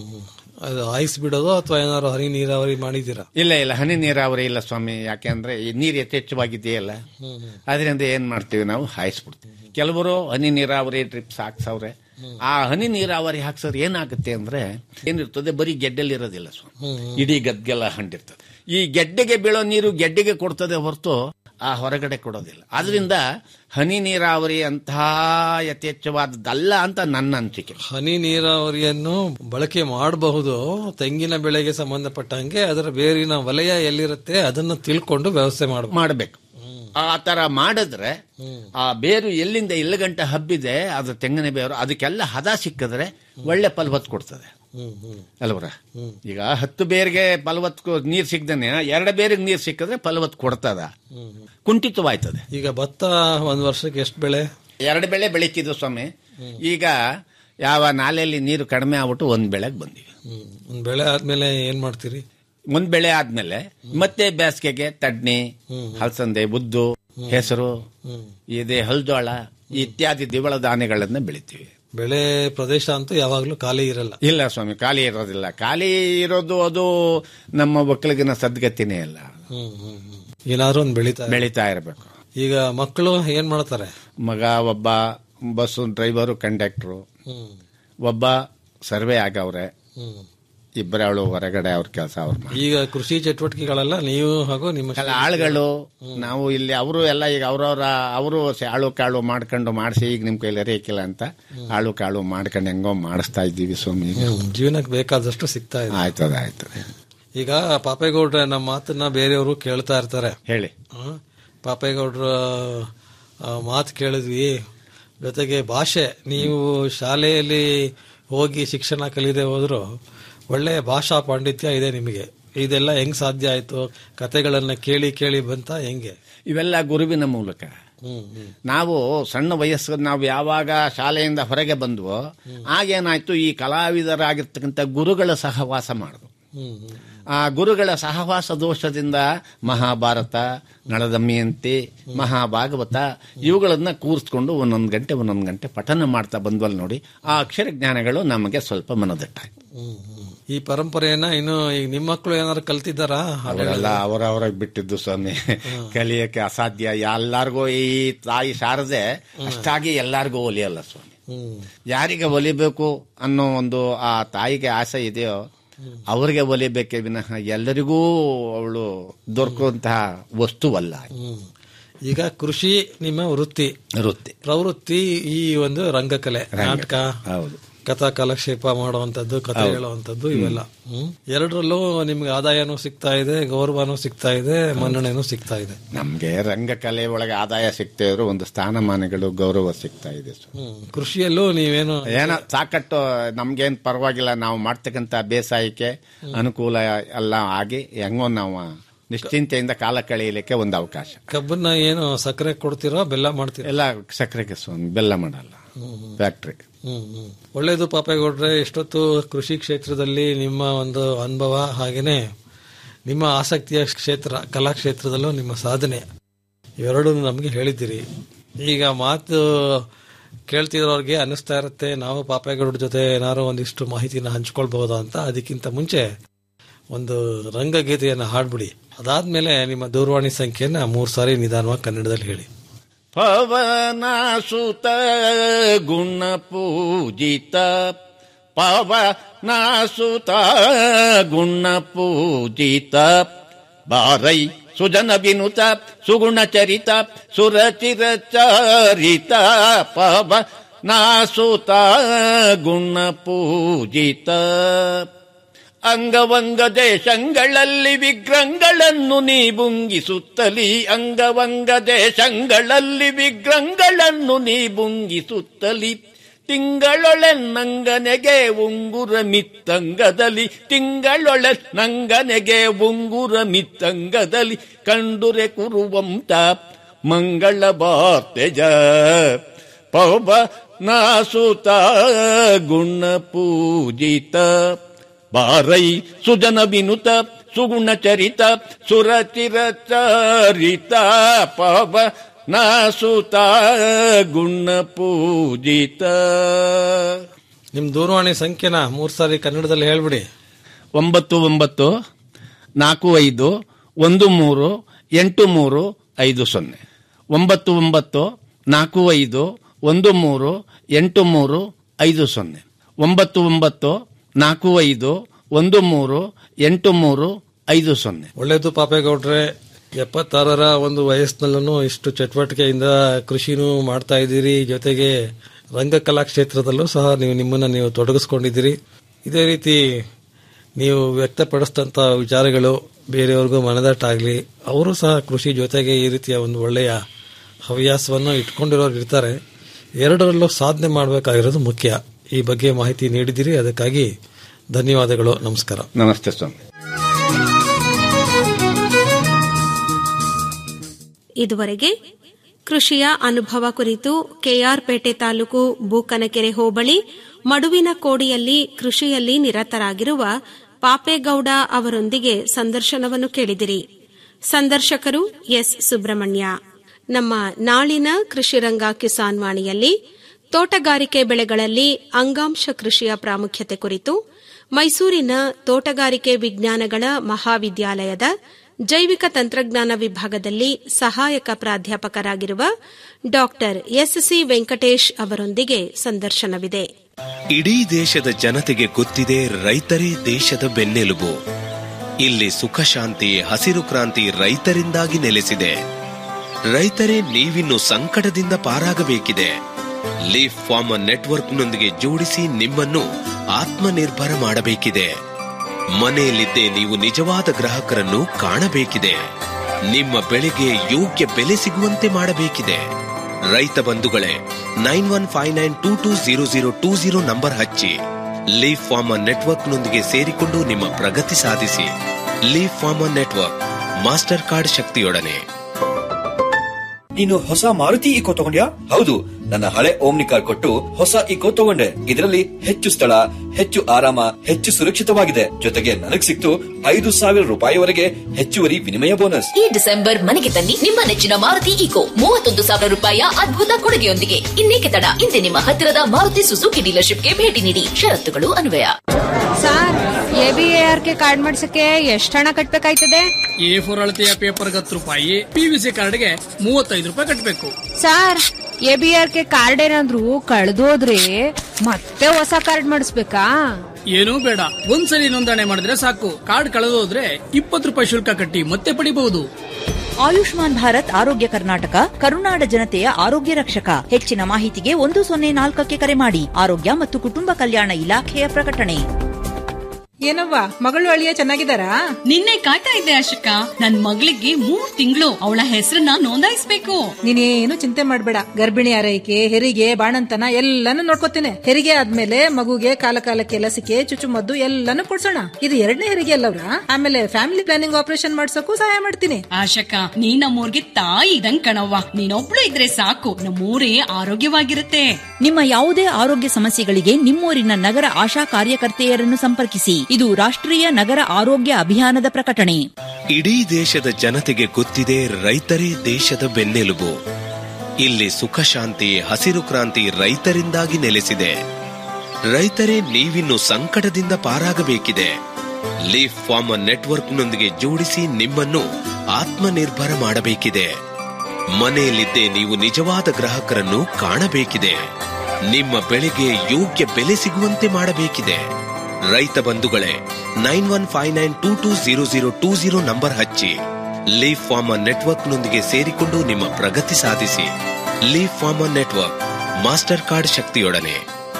ಅದು ಐಸ್ ಬಿಡೋದು ಅಥವಾ ಏನಾದ್ರು ಹನಿ ನೀರಾವರಿ ಮಾಡಿದ್ದೀರಾ ಇಲ್ಲ ಇಲ್ಲ ಹನಿ ನೀರಾವರಿ ಇಲ್ಲ ಸ್ವಾಮಿ ಯಾಕೆಂದ್ರೆ ಈ ನೀರು ಯಥೇಚ್ಛವಾಗಿದೆಯಲ್ಲ ಅದರಿಂದ ಏನ್ ಮಾಡ್ತೀವಿ ನಾವು ಹಾಯಿಸ್ಬಿಡ್ತೀವಿ ಕೆಲವರು ಹನಿ ನೀರಾವರಿ ಡ್ರಿಪ್ಸ್ ಹಾಕ್ಸವ್ರೆ ಆ ಹನಿ ನೀರಾವರಿ ಹಾಕ್ಸೋರು ಏನಾಗುತ್ತೆ ಅಂದ್ರೆ ಏನಿರ್ತದೆ ಬರೀ ಗೆಡ್ಡೆಲಿ ಇರೋದಿಲ್ಲ ಸ್ವಾಮಿ ಇಡೀ ಗದ್ಗೆಲ್ಲ ಹಂಡಿರ್ತದೆ ಈ ಗೆಡ್ಡೆಗೆ ಬೀಳೋ ನೀರು ಗೆಡ್ಡೆಗೆ ಕೊಡ್ತದೆ ಹೊರತು ಆ ಹೊರಗಡೆ ಕೊಡೋದಿಲ್ಲ ಆದ್ರಿಂದ ಹನಿ ನೀರಾವರಿ ಅಂತಹ ಯಥೇಚ್ಛವಾದದ್ದಲ್ಲ ಅಂತ ನನ್ನ ಅನಿಸಿಕೆ ಹನಿ ನೀರಾವರಿಯನ್ನು ಬಳಕೆ ಮಾಡಬಹುದು ತೆಂಗಿನ ಬೆಳೆಗೆ ಸಂಬಂಧಪಟ್ಟಂಗೆ ಅದರ ಬೇರಿನ ವಲಯ ಎಲ್ಲಿರುತ್ತೆ ಅದನ್ನು ತಿಳ್ಕೊಂಡು ವ್ಯವಸ್ಥೆ ಮಾಡಬೇಕು ಮಾಡಬೇಕು ಆ ತರ ಮಾಡಿದ್ರೆ ಆ ಬೇರು ಎಲ್ಲಿಂದ ಎಲ್ಲಿ ಗಂಟೆ ಹಬ್ಬಿದೆ ಅದು ತೆಂಗಿನ ಬೇರು ಅದಕ್ಕೆಲ್ಲ ಹದ ಸಿಕ್ಕಿದ್ರೆ ಒಳ್ಳೆ ಫಲವತ್ತು ಕೊಡ್ತದೆ ಅಲ್ವರ ಈಗ ಹತ್ತು ಬೇರಿಗೆ ಫಲವತ್ ನೀರ್ ಸಿಗ್ದೇನೆ ಎರಡು ಬೇರಿಗೆ ನೀರ್ ಸಿಕ್ಕಿದ್ರೆ ಫಲವತ್ ಕೊಡ್ತದ ಕುಂಠಿತವಾಯ್ತದೆ ಈಗ ಭತ್ತ ಒಂದ್ ವರ್ಷಕ್ಕೆ ಎಷ್ಟು ಬೆಳೆ ಎರಡು ಬೆಳೆ ಬೆಳೀತಿದ್ವು ಸ್ವಾಮಿ ಈಗ ಯಾವ ನಾಲೆಯಲ್ಲಿ ನೀರು ಕಡಿಮೆ ಆಗ್ಬಿಟ್ಟು ಒಂದ್ ಬೆಳೆಗೆ ಬಂದಿವಿ ಒಂದ್ ಬೆಳೆ ಆದ್ಮೇಲೆ ಏನ್ ಮಾಡ್ತೀರಿ ಒಂದ್ ಬೆಳೆ ಆದ್ಮೇಲೆ ಮತ್ತೆ ಬೇಸಿಗೆಗೆ ತಡ್ನಿ ಹಲಸಂದೆ ಉದ್ದು ಹೆಸರು ಇದೆ ಹಲ್ಜೋಳ ಇತ್ಯಾದಿ ದ್ವಿದಳ ಧಾನ್ಯಗಳನ್ನ ಬೆಳಿತೀವಿ ಬೆಳೆ ಪ್ರದೇಶ ಅಂತೂ ಯಾವಾಗ್ಲೂ ಖಾಲಿ ಇರಲ್ಲ ಇಲ್ಲ ಸ್ವಾಮಿ ಖಾಲಿ ಇರೋದಿಲ್ಲ ಖಾಲಿ ಇರೋದು ಅದು ನಮ್ಮ ಒಕ್ಕಲಿಗಿನ ಸದ್ಗತಿನೇ ಇಲ್ಲ ಏನಾದ್ರು ಒಂದ್ ಬೆಳೀತಾ ಬೆಳೀತಾ ಇರಬೇಕು ಈಗ ಮಕ್ಕಳು ಏನ್ ಮಾಡ್ತಾರೆ ಮಗ ಒಬ್ಬ ಬಸ್ ಡ್ರೈವರು ಕಂಡಕ್ಟ್ರು ಒಬ್ಬ ಸರ್ವೆ ಆಗವ್ರೆ ಇಬ್ಬರವಳು ಹೊರಗಡೆ ಅವ್ರ ಕೆಲಸ ಅವ್ರ ಈಗ ಕೃಷಿ ಚಟುವಟಿಕೆಗಳೆಲ್ಲ ನೀವು ಹಾಗೂ ನಿಮ್ಮ ಅಲ್ಲ ಆಳುಗಳು ನಾವು ಇಲ್ಲಿ ಅವರು ಎಲ್ಲ ಈಗ ಅವ್ರವ್ರ ಅವರು ಆಳು ಕಾಳು ಮಾಡ್ಕೊಂಡು ಮಾಡಿಸಿ ಈಗ ನಿಮ್ ಕೈಲಿ ಅರಿಯಕ್ಕಿಲ್ಲ ಅಂತ ಆಳು ಕಾಳು ಮಾಡ್ಕೊಂಡು ಹೆಂಗೋ ಮಾಡಿಸ್ತಾ ಇದ್ದೀವಿ ಸ್ವಾಮಿ ಹ್ಮ್, ಜೀವನಕ್ಕೆ ಬೇಕಾದಷ್ಟು ಸಿಗ್ತಾ ಇದೆ ಆಯ್ತದ ಆಯ್ತದೆ ಈಗ ಪಾಪೇಗೌಡ್ರ ನಮ್ಮ ಮಾತನ್ನ ಬೇರೆಯವರು ಕೇಳ್ತಾ ಇರ್ತಾರೆ ಹೇಳಿ ಆ, ಪಾಪೇಗೌಡ್ರ ಆ, ಮಾತು ಕೇಳಿದ್ವಿ ಜೊತೆಗೆ ಭಾಷೆ ನೀವು ಶಾಲೆಯಲ್ಲಿ ಹೋಗಿ ಶಿಕ್ಷಣ ಕಲಿದೆ ಹೋದ್ರು ಒಳ್ಳೆ ಭಾಷಾ ಪಾಂಡಿತ್ಯ ಇದೆ ನಿಮಗೆ ಇದೆಲ್ಲ ಹೆಂಗ್ ಸಾಧ್ಯ ಆಯ್ತು ಕತೆಗಳನ್ನ ಕೇಳಿ ಕೇಳಿ ಬಂತ ಹೆಂಗೆ ಇವೆಲ್ಲ ಗುರುವಿನ ಮೂಲಕ ನಾವು ಸಣ್ಣ ವಯಸ್ಸು ನಾವು ಯಾವಾಗ ಶಾಲೆಯಿಂದ ಹೊರಗೆ ಬಂದ್ವೋ ಆಗೇನಾಯ್ತು ಈ ಕಲಾವಿದರಾಗಿರ್ತಕ್ಕಂಥ ಗುರುಗಳ ಸಹವಾಸ ಮಾಡಿದ್ವು ಆ ಗುರುಗಳ ಸಹವಾಸ ದೋಷದಿಂದ ಮಹಾಭಾರತ ನಳದಮಯಂತಿ ಮಹಾಭಾಗವತ ಇವುಗಳನ್ನ ಕೂರಿಸ್ಕೊಂಡು ಒಂದೊಂದು ಗಂಟೆ ಒಂದೊಂದು ಗಂಟೆ ಪಠನ ಮಾಡ್ತಾ ಬಂದ್ವಲ್ ನೋಡಿ ಆ ಅಕ್ಷರ ಜ್ಞಾನಗಳು ನಮಗೆ ಸ್ವಲ್ಪ ಮನದಟ್ಟಾಯ್ತು ಈ ಪರಂಪರೆಯನ್ನ ಇನ್ನು ಈಗ ನಿಮ್ಮ ಮಕ್ಕಳು ಏನಾದ್ರು ಕಲ್ತಿದ್ದಾರಾ ಅವರೆಲ್ಲ ಅವರವರಾಗಿ ಬಿಟ್ಟಿದ್ದು ಸ್ವಾಮಿ ಕಲಿಯಕ್ಕೆ ಅಸಾಧ್ಯ ಎಲ್ಲಾರ್ಗೂ ಈ ತಾಯಿ ಶಾರದೆ ಅಷ್ಟಾಗಿ ಎಲ್ಲಾರ್ಗೂ ಒಲಿಯಲ್ಲ ಸ್ವಾಮಿ ಯಾರಿಗೆ ಒಲಿಬೇಕು ಅನ್ನೋ ಒಂದು ಆ ತಾಯಿಗೆ ಆಸೆ ಇದೆಯೋ ಅವ್ರಿಗೆ ಒಲಿಬೇಕೇ ವಿನಃ ಎಲ್ಲರಿಗೂ ಅವಳು ದೊರಕುವಂತಹ ವಸ್ತುವಲ್ಲ ಈಗ ಕೃಷಿ ನಿಮ್ಮ ವೃತ್ತಿ ವೃತ್ತಿ ಪ್ರವೃತ್ತಿ ಈ ಒಂದು ರಂಗಕಲೆ ನಾಟಕ ಹೌದು ಕಥಾ ಕಾಲಕ್ಷೇಪ ಮಾಡುವಂತದ್ದು ಕಥೆ ಹೌದು. ಹೇಳುವಂತದ್ದು ಇವೆಲ್ಲ ಹ್ಮ್. ಎರಡರಲ್ಲೂ ನಿಮ್ಗೆ ಆದಾಯನೂ ಸಿಗ್ತಾ ಇದೆ ಗೌರವನೂ ಸಿಗ್ತಾ ಇದೆ ಮನ್ನಣೆನೂ ಸಿಗ್ತಾ ಇದೆ ನಮ್ಗೆ ರಂಗಕಲೆ ಒಳಗೆ ಆದಾಯ ಸಿಗ್ತಾ ಇದ್ರು ಒಂದು ಸ್ಥಾನಮಾನಗಳು ಗೌರವ ಸಿಗ್ತಾ ಇದೆ ಸ್ವಾಮಿ. ಹ್ಮ್. ಕೃಷಿಯಲ್ಲೂ ನೀವೇನು ಏನ ಸಾಕಟ್ಟು ನಮ್ಗೇನ್ ಪರವಾಗಿಲ್ಲ ನಾವು ಮಾಡ್ತಕ್ಕಂತ ಬೇಸಾಯಕ್ಕೆ ಅನುಕೂಲ ಎಲ್ಲ ಆಗಿ ಹೆಂಗೋ ನಾವು ನಿಶ್ಚಿಂತೆಯಿಂದ ಕಾಲ ಕಳೆಯಲಿಕ್ಕೆ ಒಂದು ಅವಕಾಶ ಕಬ್ಬನ್ನ ಏನು ಸಕ್ಕರೆ ಕೊಡ್ತೀರೋ ಬೆಲ್ಲ ಮಾಡ್ತೀರೋ ಎಲ್ಲ ಸಕ್ಕರೆಗೆ ಸ್ವಾಮಿ ಬೆಲ್ಲ ಮಾಡಲ್ಲ ಫ್ಯಾಕ್ಟ್ರಿ ಹ್ಮ್ ಹ್ಮ್. ಒಳ್ಳೇದು ಪಾಪೇಗೌಡ್ರೆ ಎಷ್ಟೊತ್ತು ಕೃಷಿ ಕ್ಷೇತ್ರದಲ್ಲಿ ನಿಮ್ಮ ಒಂದು ಅನುಭವ ಹಾಗೇನೆ ನಿಮ್ಮ ಆಸಕ್ತಿಯ ಕ್ಷೇತ್ರ ಕಲಾ ಕ್ಷೇತ್ರದಲ್ಲೂ ನಿಮ್ಮ ಸಾಧನೆ ಇವೆರಡೂ ನಮಗೆ ಹೇಳಿದ್ದೀರಿ ಈಗ ಮಾತು ಕೇಳ್ತಿರೋರಿಗೆ ಅನ್ನಿಸ್ತಾ ಇರುತ್ತೆ ನಾವು ಪಾಪೇಗೌಡ್ರ ಜೊತೆ ಏನಾದ್ರು ಒಂದಿಷ್ಟು ಮಾಹಿತಿನ ಹಂಚ್ಕೊಳ್ಬಹುದಾ ಅಂತ ಅದಕ್ಕಿಂತ ಮುಂಚೆ ಒಂದು ರಂಗಗೀತೆಯನ್ನು ಹಾಡ್ಬಿಡಿ ಅದಾದ್ಮೇಲೆ ನಿಮ್ಮ ದೂರವಾಣಿ ಸಂಖ್ಯೆನ ಮೂರು ಸಾರಿ ನಿಧಾನವಾಗಿ ಕನ್ನಡದಲ್ಲಿ ಹೇಳಿ ಪವನ ಸುತ ಗುಣ ಪೂಜಿತ ಪವನ ಸುತ ಗುಣ ಪೂಜಿತ ಬಾರೈ ಸುಜನ ವಿನುತ ಸುಗುಣ ಚರಿತ ಸುರಚಿರ ಚರಿತ ಪವನ ಸುತ ಗುಣ ಪೂಜಿತ ಅಂಗವಂಗ ದೇಶಗಳಲ್ಲಿ ವಿಗ್ರಹಗಳನ್ನು ನೀ ಬುಂಗಿಸುತ್ತಲಿ ಅಂಗವಂಗ ದೇಶಗಳಲ್ಲಿ ವಿಗ್ರಹಗಳನ್ನು ನೀ ಬುಂಗಿಸುತ್ತಲಿ ತಿಂಗಳೊಳೆ ನಂಗನೆಗೆ ಉಂಗುರ ಮಿತ್ತಂಗದಲ್ಲಿ ತಿಂಗಳೊಳೆ ನಂಗನೆಗೆ ಉಂಗುರ ಮಿತ್ತಂಗದಲ್ಲಿ ಕಂಡುರೆ ಕುರುವಂತ ಮಂಗಳ ಬಾರ್ತೆಜ ಪೌಬ ನಾಸುತ ಗುಣ ಪೂಜಿತ ಬಾರೈ ಸುಜನ ವಿನುತ ಸುಗುಣ ಚರಿತ ಸುರಚಿರ ಚರಿತ ಪವ ನಾಸುತ ಗುಣ ಪೂಜಿತ ನಿಮ್ ದೂರವಾಣಿ ಸಂಖ್ಯೆನ ಮೂರ್ ಸಾರಿ ಕನ್ನಡದಲ್ಲಿ ಹೇಳ್ಬಿಡಿ ಒಂಬತ್ತು ಒಂಬತ್ತು ನಾಲ್ಕು ಐದು ಒಂದು ಮೂರು ಎಂಟು ಮೂರು ಐದು ಸೊನ್ನೆ ಒಂಬತ್ತು ಒಂಬತ್ತು ನಾಲ್ಕು ಐದು ಒಂದು ಮೂರು ಎಂಟು ಮೂರು ಐದು ಸೊನ್ನೆ ಒಂಬತ್ತು ಒಂಬತ್ತು ನಾಲ್ಕು ಐದು ಒಂದು ಮೂರು ಎಂಟು ಮೂರು ಐದು ಸೊನ್ನೆ ಒಳ್ಳೇದು ಪಾಪೇಗೌಡ್ರೆ ಎಪ್ಪತ್ತಾರರ ಒಂದು ವಯಸ್ಸಿನಲ್ಲೂ ಇಷ್ಟು ಚಟುವಟಿಕೆಯಿಂದ ಕೃಷಿನೂ ಮಾಡ್ತಾ ಇದ್ದೀರಿ ಜೊತೆಗೆ ರಂಗಕಲಾ ಕ್ಷೇತ್ರದಲ್ಲೂ ಸಹ ನೀವು ನಿಮ್ಮನ್ನ ನೀವು ತೊಡಗಿಸ್ಕೊಂಡಿದ್ದೀರಿ ಇದೇ ರೀತಿ ನೀವು ವ್ಯಕ್ತಪಡಿಸಿದಂಥ ವಿಚಾರಗಳು ಬೇರೆಯವ್ರಿಗೂ ಮನದಟ್ಟಾಗಲಿ ಅವರು ಸಹ ಕೃಷಿ ಜೊತೆಗೆ ಈ ರೀತಿಯ ಒಂದು ಒಳ್ಳೆಯ ಹವ್ಯಾಸವನ್ನು ಇಟ್ಕೊಂಡಿರೋರು ಇರ್ತಾರೆ ಎರಡರಲ್ಲೂ ಸಾಧನೆ ಮಾಡಬೇಕಾಗಿರೋದು ಮುಖ್ಯ ಈ ಬಗ್ಗೆ ಮಾಹಿತಿ ನೀಡಿದ್ದೀರಿ ಅದಕ್ಕಾಗಿ ಧನ್ಯವಾದಗಳು ನಮಸ್ಕಾರ ನಮಸ್ತೆ ಸ್ವಾಮಿ ಇದುವರೆಗೆ ಕೃಷಿಯ ಅನುಭವ ಕುರಿತು ಕೆಆರ್ಪೇಟೆ ತಾಲೂಕು ಬೂಕನಕೆರೆ ಹೋಬಳಿ ಮಡುವಿನ ಕೋಡಿಯಲ್ಲಿ ಕೃಷಿಯಲ್ಲಿ ನಿರತರಾಗಿರುವ ಪಾಪೇಗೌಡ ಅವರೊಂದಿಗೆ ಸಂದರ್ಶನವನ್ನು ಕೇಳಿದಿರಿ ಸಂದರ್ಶಕರು ಎಸ್ ಸುಬ್ರಹ್ಮಣ್ಯ ನಮ್ಮ ನಾಳಿನ ಕೃಷಿರಂಗ ಕಿಸಾನ್ ವಾಣಿಯಲ್ಲಿ ತೋಟಗಾರಿಕೆ ಬೆಳೆಗಳಲ್ಲಿ ಅಂಗಾಂಶ ಕೃಷಿಯ ಪ್ರಾಮುಖ್ಯತೆ ಕುರಿತು ಮೈಸೂರಿನ ತೋಟಗಾರಿಕೆ ವಿಜ್ಞಾನಗಳ ಮಹಾವಿದ್ಯಾಲಯದ ಜೈವಿಕ ತಂತ್ರಜ್ಞಾನ ವಿಭಾಗದಲ್ಲಿ ಸಹಾಯಕ ಪ್ರಾಧ್ಯಾಪಕರಾಗಿರುವ ಡಾ ಎಸ್ಸಿ ವೆಂಕಟೇಶ್ ಅವರೊಂದಿಗೆ ಸಂದರ್ಶನವಿದೆ ಇಡೀ ದೇಶದ ಜನತೆಗೆ ಗೊತ್ತಿದೆ ರೈತರೇ ದೇಶದ ಬೆನ್ನೆಲುಬು ಇಲ್ಲಿ ಸುಖ ಶಾಂತಿ ಹಸಿರು ಕ್ರಾಂತಿ ರೈತರಿಂದಾಗಿ ನೆಲೆಸಿದೆ ರೈತರೇ ನೀವಿನ್ನು ಸಂಕಟದಿಂದ ಪಾರಾಗಬೇಕಿದೆ ಲೀಫ್ ಫಾರ್ಮರ್ ನೆಟ್ವರ್ಕ್ನೊಂದಿಗೆ ಜೋಡಿಸಿ ನಿಮ್ಮನ್ನು ಆತ್ಮನಿರ್ಭರ ಮಾಡಬೇಕಿದೆ ಮನೆಯಲ್ಲಿದ್ದೇ ನೀವು ನಿಜವಾದ ಗ್ರಾಹಕರನ್ನು ಕಾಣಬೇಕಿದೆ ನಿಮ್ಮ ಬೆಳೆಗೆ ಯೋಗ್ಯ ಬೆಲೆ ಸಿಗುವಂತೆ ಮಾಡಬೇಕಿದೆ ರೈತ ಬಂಧುಗಳೇ nine one five nine two two zero zero two zero number ಹಚ್ಚಿ ಲೀಫ್ ಫಾರ್ಮರ್ ನೆಟ್ವರ್ಕ್ನೊಂದಿಗೆ ಸೇರಿಕೊಂಡು ನಿಮ್ಮ ಪ್ರಗತಿ ಸಾಧಿಸಿ leaf farmer network master card ಶಕ್ತಿಯೊಡನೆ ನೀನು ಹೊಸ ಮಾರುತಿ ಇಕೋ ತಗೊಂಡ್ಯಾ ಹೌದು ನನ್ನ ಹಳೆ ಓಮ್ನಿ ಕಾರ್ ಕೊಟ್ಟು ಹೊಸ ಇಕೋ ತಗೊಂಡೆ ಇದರಲ್ಲಿ ಹೆಚ್ಚು ಸ್ಥಳ ಹೆಚ್ಚು ಆರಾಮ ಹೆಚ್ಚು ಸುರಕ್ಷಿತವಾಗಿದೆ ಜೊತೆಗೆ ನನಗ್ ಸಿಕ್ತು ಐದು ಸಾವಿರ ರೂಪಾಯಿವರೆಗೆ ಹೆಚ್ಚುವರಿ ವಿನಿಮಯ ಬೋನಸ್ ಈ ಡಿಸೆಂಬರ್ ಮನೆಗೆ ತನ್ನಿ ನಿಮ್ಮ ನೆಚ್ಚಿನ ಮಾರುತಿ ಈಕೋ ಮೂವತ್ತೊಂದು ಸಾವಿರ ರೂಪಾಯಿಯ ಅದ್ಭುತ ಕೊಡುಗೆಯೊಂದಿಗೆ ಇನ್ನೇಕೆ ತಡ ಇಂದೇ ನಿಮ್ಮ ಹತ್ತಿರದ ಮಾರುತಿ ಸುಜುಕಿ ಡೀಲರ್ಶಿಪ್ಗೆ ಭೇಟಿ ನೀಡಿ ಷರತ್ತುಗಳು ಅನ್ವಯ sir A B A R K card ಮಾಡ್ಸಕ್ಕೆ ಎಷ್ಟು ಹಣ ಕಟ್ಬೇಕಾಯ್ತದೆ ಎ ಫೋರ್ ಅಳತೆಯ ಪೇಪರ್ ಹತ್ತು ರೂಪಾಯಿ ಪಿವಿಸಿ ಕಾರ್ಡ್ಗೆ ಮೂವತ್ತೈದು ರೂಪಾಯಿ ಕಟ್ಟಬೇಕು sir A B R K card ಏನಾದ್ರು ಕಳ್ದೋದ್ರೆ ಮತ್ತೆ ಹೊಸ ಕಾರ್ಡ್ ಮಾಡಿಸ್ಬೇಕಾ ಏನೂ ಬೇಡ ಒಂದ್ಸಲಿ ನೋಂದಣಿ ಮಾಡಿದ್ರೆ ಸಾಕು ಕಾರ್ಡ್ ಕಳೆದೋದ್ರೆ ಇಪ್ಪತ್ತು ರೂಪಾಯಿ ಶುಲ್ಕ ಕಟ್ಟಿ ಮತ್ತೆ ಪಡಿಬಹುದು ಆಯುಷ್ಮಾನ್ ಭಾರತ್ ಆರೋಗ್ಯ ಕರ್ನಾಟಕ ಕರುನಾಡ ಜನತೆಯ ಆರೋಗ್ಯ ರಕ್ಷಕ ಹೆಚ್ಚಿನ ಮಾಹಿತಿಗೆ ಒಂದು ಸೊನ್ನೆ ನಾಲ್ಕಕ್ಕೆ ಕರೆ ಮಾಡಿ ಆರೋಗ್ಯ ಮತ್ತು ಕುಟುಂಬ ಕಲ್ಯಾಣ ಇಲಾಖೆಯ ಪ್ರಕಟಣೆ ಏನವ್ವ ಮಗಳು ಅಳಿಯ ಚೆನ್ನಾಗಿದ್ದಾರಾ ನಿನ್ನೆ ಕಾಯ್ತಾ ಇದ್ದೆ ಅಶೋಕ ನನ್ ಮಗಳಿಗೆ ಮೂರ್ ತಿಂಗಳು ಅವಳ ಹೆಸರನ್ನ ನೋಂದಾಯಿಸ್ಬೇಕು ನೀನೇನು ಚಿಂತೆ ಮಾಡ್ಬೇಡ ಗರ್ಭಿಣಿ ಆರೈಕೆ ಹೆರಿಗೆ ಬಾಣಂತನ ಎಲ್ಲಾನು ನೋಡ್ಕೋತೇನೆ ಹೆರಿಗೆ ಆದ್ಮೇಲೆ ಮಗುಗೆ ಕಾಲ ಕಾಲಕ್ಕೆ ಲಸಿಕೆ ಚುಚ್ಚುಮದ್ದು ಎಲ್ಲಾನು ಕೊಡ್ಸೋಣ ಇದು ಎರಡನೇ ಹೆರಿಗೆ ಅಲ್ಲವ್ರ ಆಮೇಲೆ ಫ್ಯಾಮಿಲಿ ಪ್ಲಾನಿಂಗ್ ಆಪರೇಷನ್ ಮಾಡ್ಸೋಕು ಸಹಾಯ ಮಾಡ್ತೀನಿ ಆಶಕ ನೀ ನಮ್ಮೂರ್ಗೆ ತಾಯಿ ಇದಂಗ್ ಕಣವ್ವ ನೀನೊಬ್ಳು ಇದ್ರೆ ಸಾಕು ನಮ್ಮೂರೇ ಆರೋಗ್ಯವಾಗಿರುತ್ತೆ ನಿಮ್ಮ ಯಾವುದೇ ಆರೋಗ್ಯ ಸಮಸ್ಯೆಗಳಿಗೆ ನಿಮ್ಮೂರಿನ ನಗರ ಆಶಾ ಕಾರ್ಯಕರ್ತೆಯರನ್ನು ಸಂಪರ್ಕಿಸಿ ಇದು ರಾಷ್ಟ್ರೀಯ ನಗರ ಆರೋಗ್ಯ ಅಭಿಯಾನದ ಪ್ರಕಟಣೆ ಇಡೀ ದೇಶದ ಜನತೆಗೆ ಗೊತ್ತಿದೆ ರೈತರೇ ದೇಶದ ಬೆನ್ನೆಲುಬು ಇಲ್ಲಿ ಸುಖ ಶಾಂತಿ ಹಸಿರು ಕ್ರಾಂತಿ ರೈತರಿಂದಾಗಿ ನೆಲೆಸಿದೆ ರೈತರೇ ನೀವಿನ್ನು ಸಂಕಟದಿಂದ ಪಾರಾಗಬೇಕಿದೆ ಲೀಫ್ ಫಾರ್ಮರ್ ನೆಟ್ವರ್ಕ್ನೊಂದಿಗೆ ಜೋಡಿಸಿ ನಿಮ್ಮನ್ನು ಆತ್ಮನಿರ್ಭರ ಮಾಡಬೇಕಿದೆ ಮನೆಯಲ್ಲಿದ್ದೇ ನೀವು ನಿಜವಾದ ಗ್ರಾಹಕರನ್ನು ಕಾಣಬೇಕಿದೆ ನಿಮ್ಮ ಬೆಳೆಗೆ ಯೋಗ್ಯ ಬೆಲೆ ಸಿಗುವಂತೆ ಮಾಡಬೇಕಿದೆ ರೈತ ಬಂಧುಗಳೇ nine one five nine two two zero zero two zero number ಹಚ್ಚಿ ಲೀಫ್ ಫಾರ್ಮರ್ ನೆಟ್ವರ್ಕ್ನೊಂದಿಗೆ ಸೇರಿಕೊಂಡು ನಿಮ್ಮ ಪ್ರಗತಿ ಸಾಧಿಸಿ leaf farmer network master card ಶಕ್ತಿಯೊಡನೆ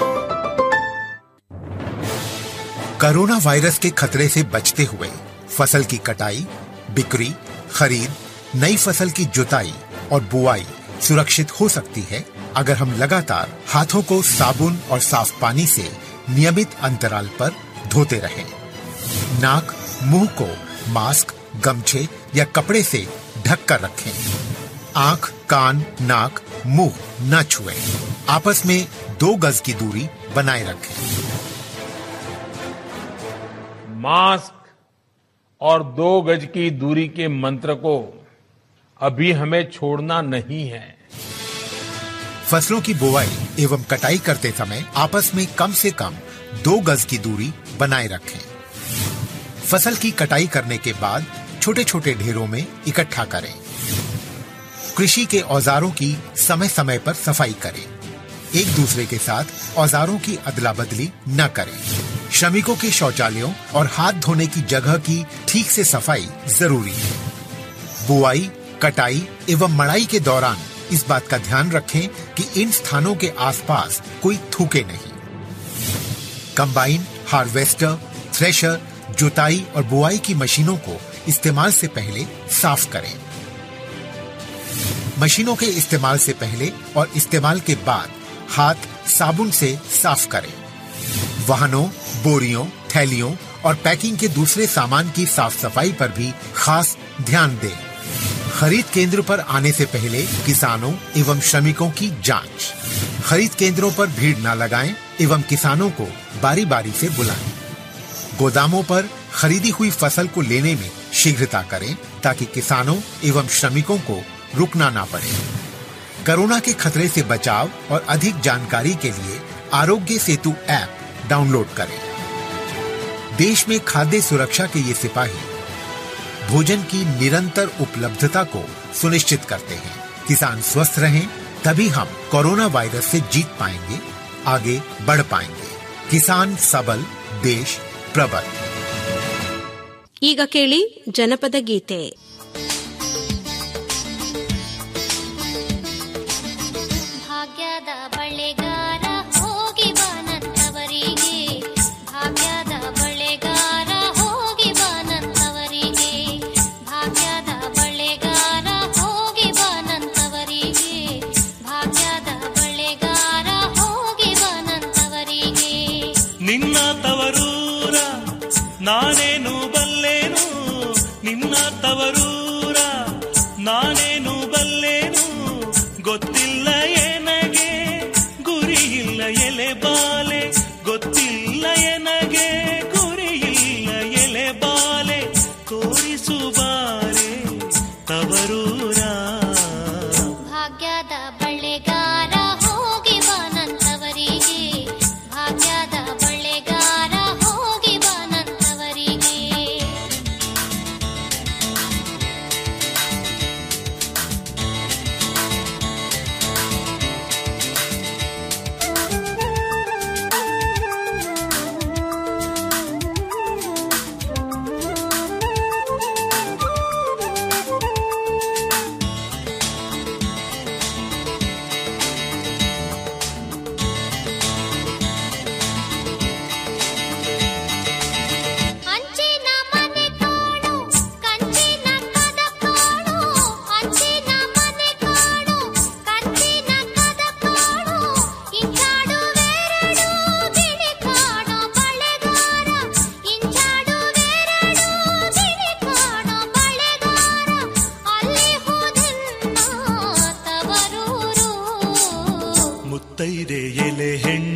कोरोना वायरस के खतरे से बचते हुए फसल की कटाई बिक्री खरीद नई फसल की जुताई और बुआई सुरक्षित हो सकती है अगर हम लगातार हाथों को साबुन और साफ पानी से नियमित अंतराल पर धोते रहें। नाक मुंह को मास्क गमछे या कपड़े से ढक कर रखें आंख कान नाक मुंह न छुएं। आपस में दो गज की दूरी बनाए रखें मास्क और दो गज की दूरी के मंत्र को अभी हमें छोड़ना नहीं है फसलों की बुवाई एवं कटाई करते समय आपस में कम से कम दो गज की दूरी बनाए रखें फसल की कटाई करने के बाद छोटे छोटे ढेरों में इकट्ठा करें कृषि के औजारों की समय समय पर सफाई करें एक दूसरे के साथ औजारों की अदला बदली न करें श्रमिकों के शौचालयों और हाथ धोने की जगह की ठीक से सफाई जरूरी है बुआई कटाई एवं मड़ाई के दौरान इस बात का ध्यान रखें कि इन स्थानों के आसपास कोई थूके नहीं कंबाइन हार्वेस्टर थ्रेशर जुताई और बुआई की मशीनों को इस्तेमाल से पहले साफ करें मशीनों के इस्तेमाल से पहले और इस्तेमाल के बाद हाथ साबुन से साफ करें वाहनों बोरियों थैलियों और पैकिंग के दूसरे सामान की साफ सफाई पर भी खास ध्यान दें खरीद केंद्र पर आने से पहले किसानों एवं श्रमिकों की जांच खरीद केंद्रों पर भीड़ न लगाएं एवं किसानों को बारी बारी से बुलाएं गोदामों पर खरीदी हुई फसल को लेने में शीघ्रता करें ताकि किसानों एवं श्रमिकों को रुकना ना पड़े कोरोना के खतरे से बचाव और अधिक जानकारी के लिए आरोग्य सेतु ऐप डाउनलोड करें देश में खाद्य सुरक्षा के ये सिपाही भोजन की निरंतर उपलब्धता को सुनिश्चित करते हैं किसान स्वस्थ रहें तभी हम कोरोना वायरस से जीत पाएंगे आगे बढ़ पाएंगे किसान सबल देश प्रबल ಈಗ ಕೇಳಿ ಜನಪದ ಗೀತೆ ಭಾಗ್ಯದ ಬಳೆಗಾರ ಹೋಗಿ ಬಾನಂತವರಿಗೆ ಭಾಗ್ಯದ ಬಳೆಗಾರ ಹೋಗಿ ಬಾನಂತವರಿಗೆ ಭಾಗ್ಯದ ಬಳೆಗಾರ ಹೋಗಿ ಬಾನಂತವರಿಗೆ ಭಾಗ್ಯದ ಬಳೆಗಾರ ಹೋಗಿ ಬಾನಂತವರಿಗೆ ನಿನ್ನ ತವರೂರ ನಾನೇನು ಬಲ್ಲೇನು ನಿನ್ನ ತವರೂರ ನಾನೇನು ಬಲ್ಲೇನು ಗೊತ್ತಿಲ್ಲ ಏನಗೆ ಗುರಿ ಇಲ್ಲ ಎಲೆ ಬಾಲೆ ಗೊತ್ತಿಲ್ಲ ಎನಗೆ ಗುರಿ ಇಲ್ಲ ಎಲೆ ಬಾಲೆ ತೋರಿಸು ಬಾರೆ ತವರೂರ ಭಾಗ್ಯದ ಬಳೆಗಾರ ಹೋಗಿ ಬಾನಂತವರಿಗೆ ಭಾಗ್ಯದ ಬಳೆಗಾರ ಹೋಗಿ ಬಾನಂತವರಿಗೆ ಮುತ್ತೈದೆ ಎಲೆ ಹೆಣ್ಣು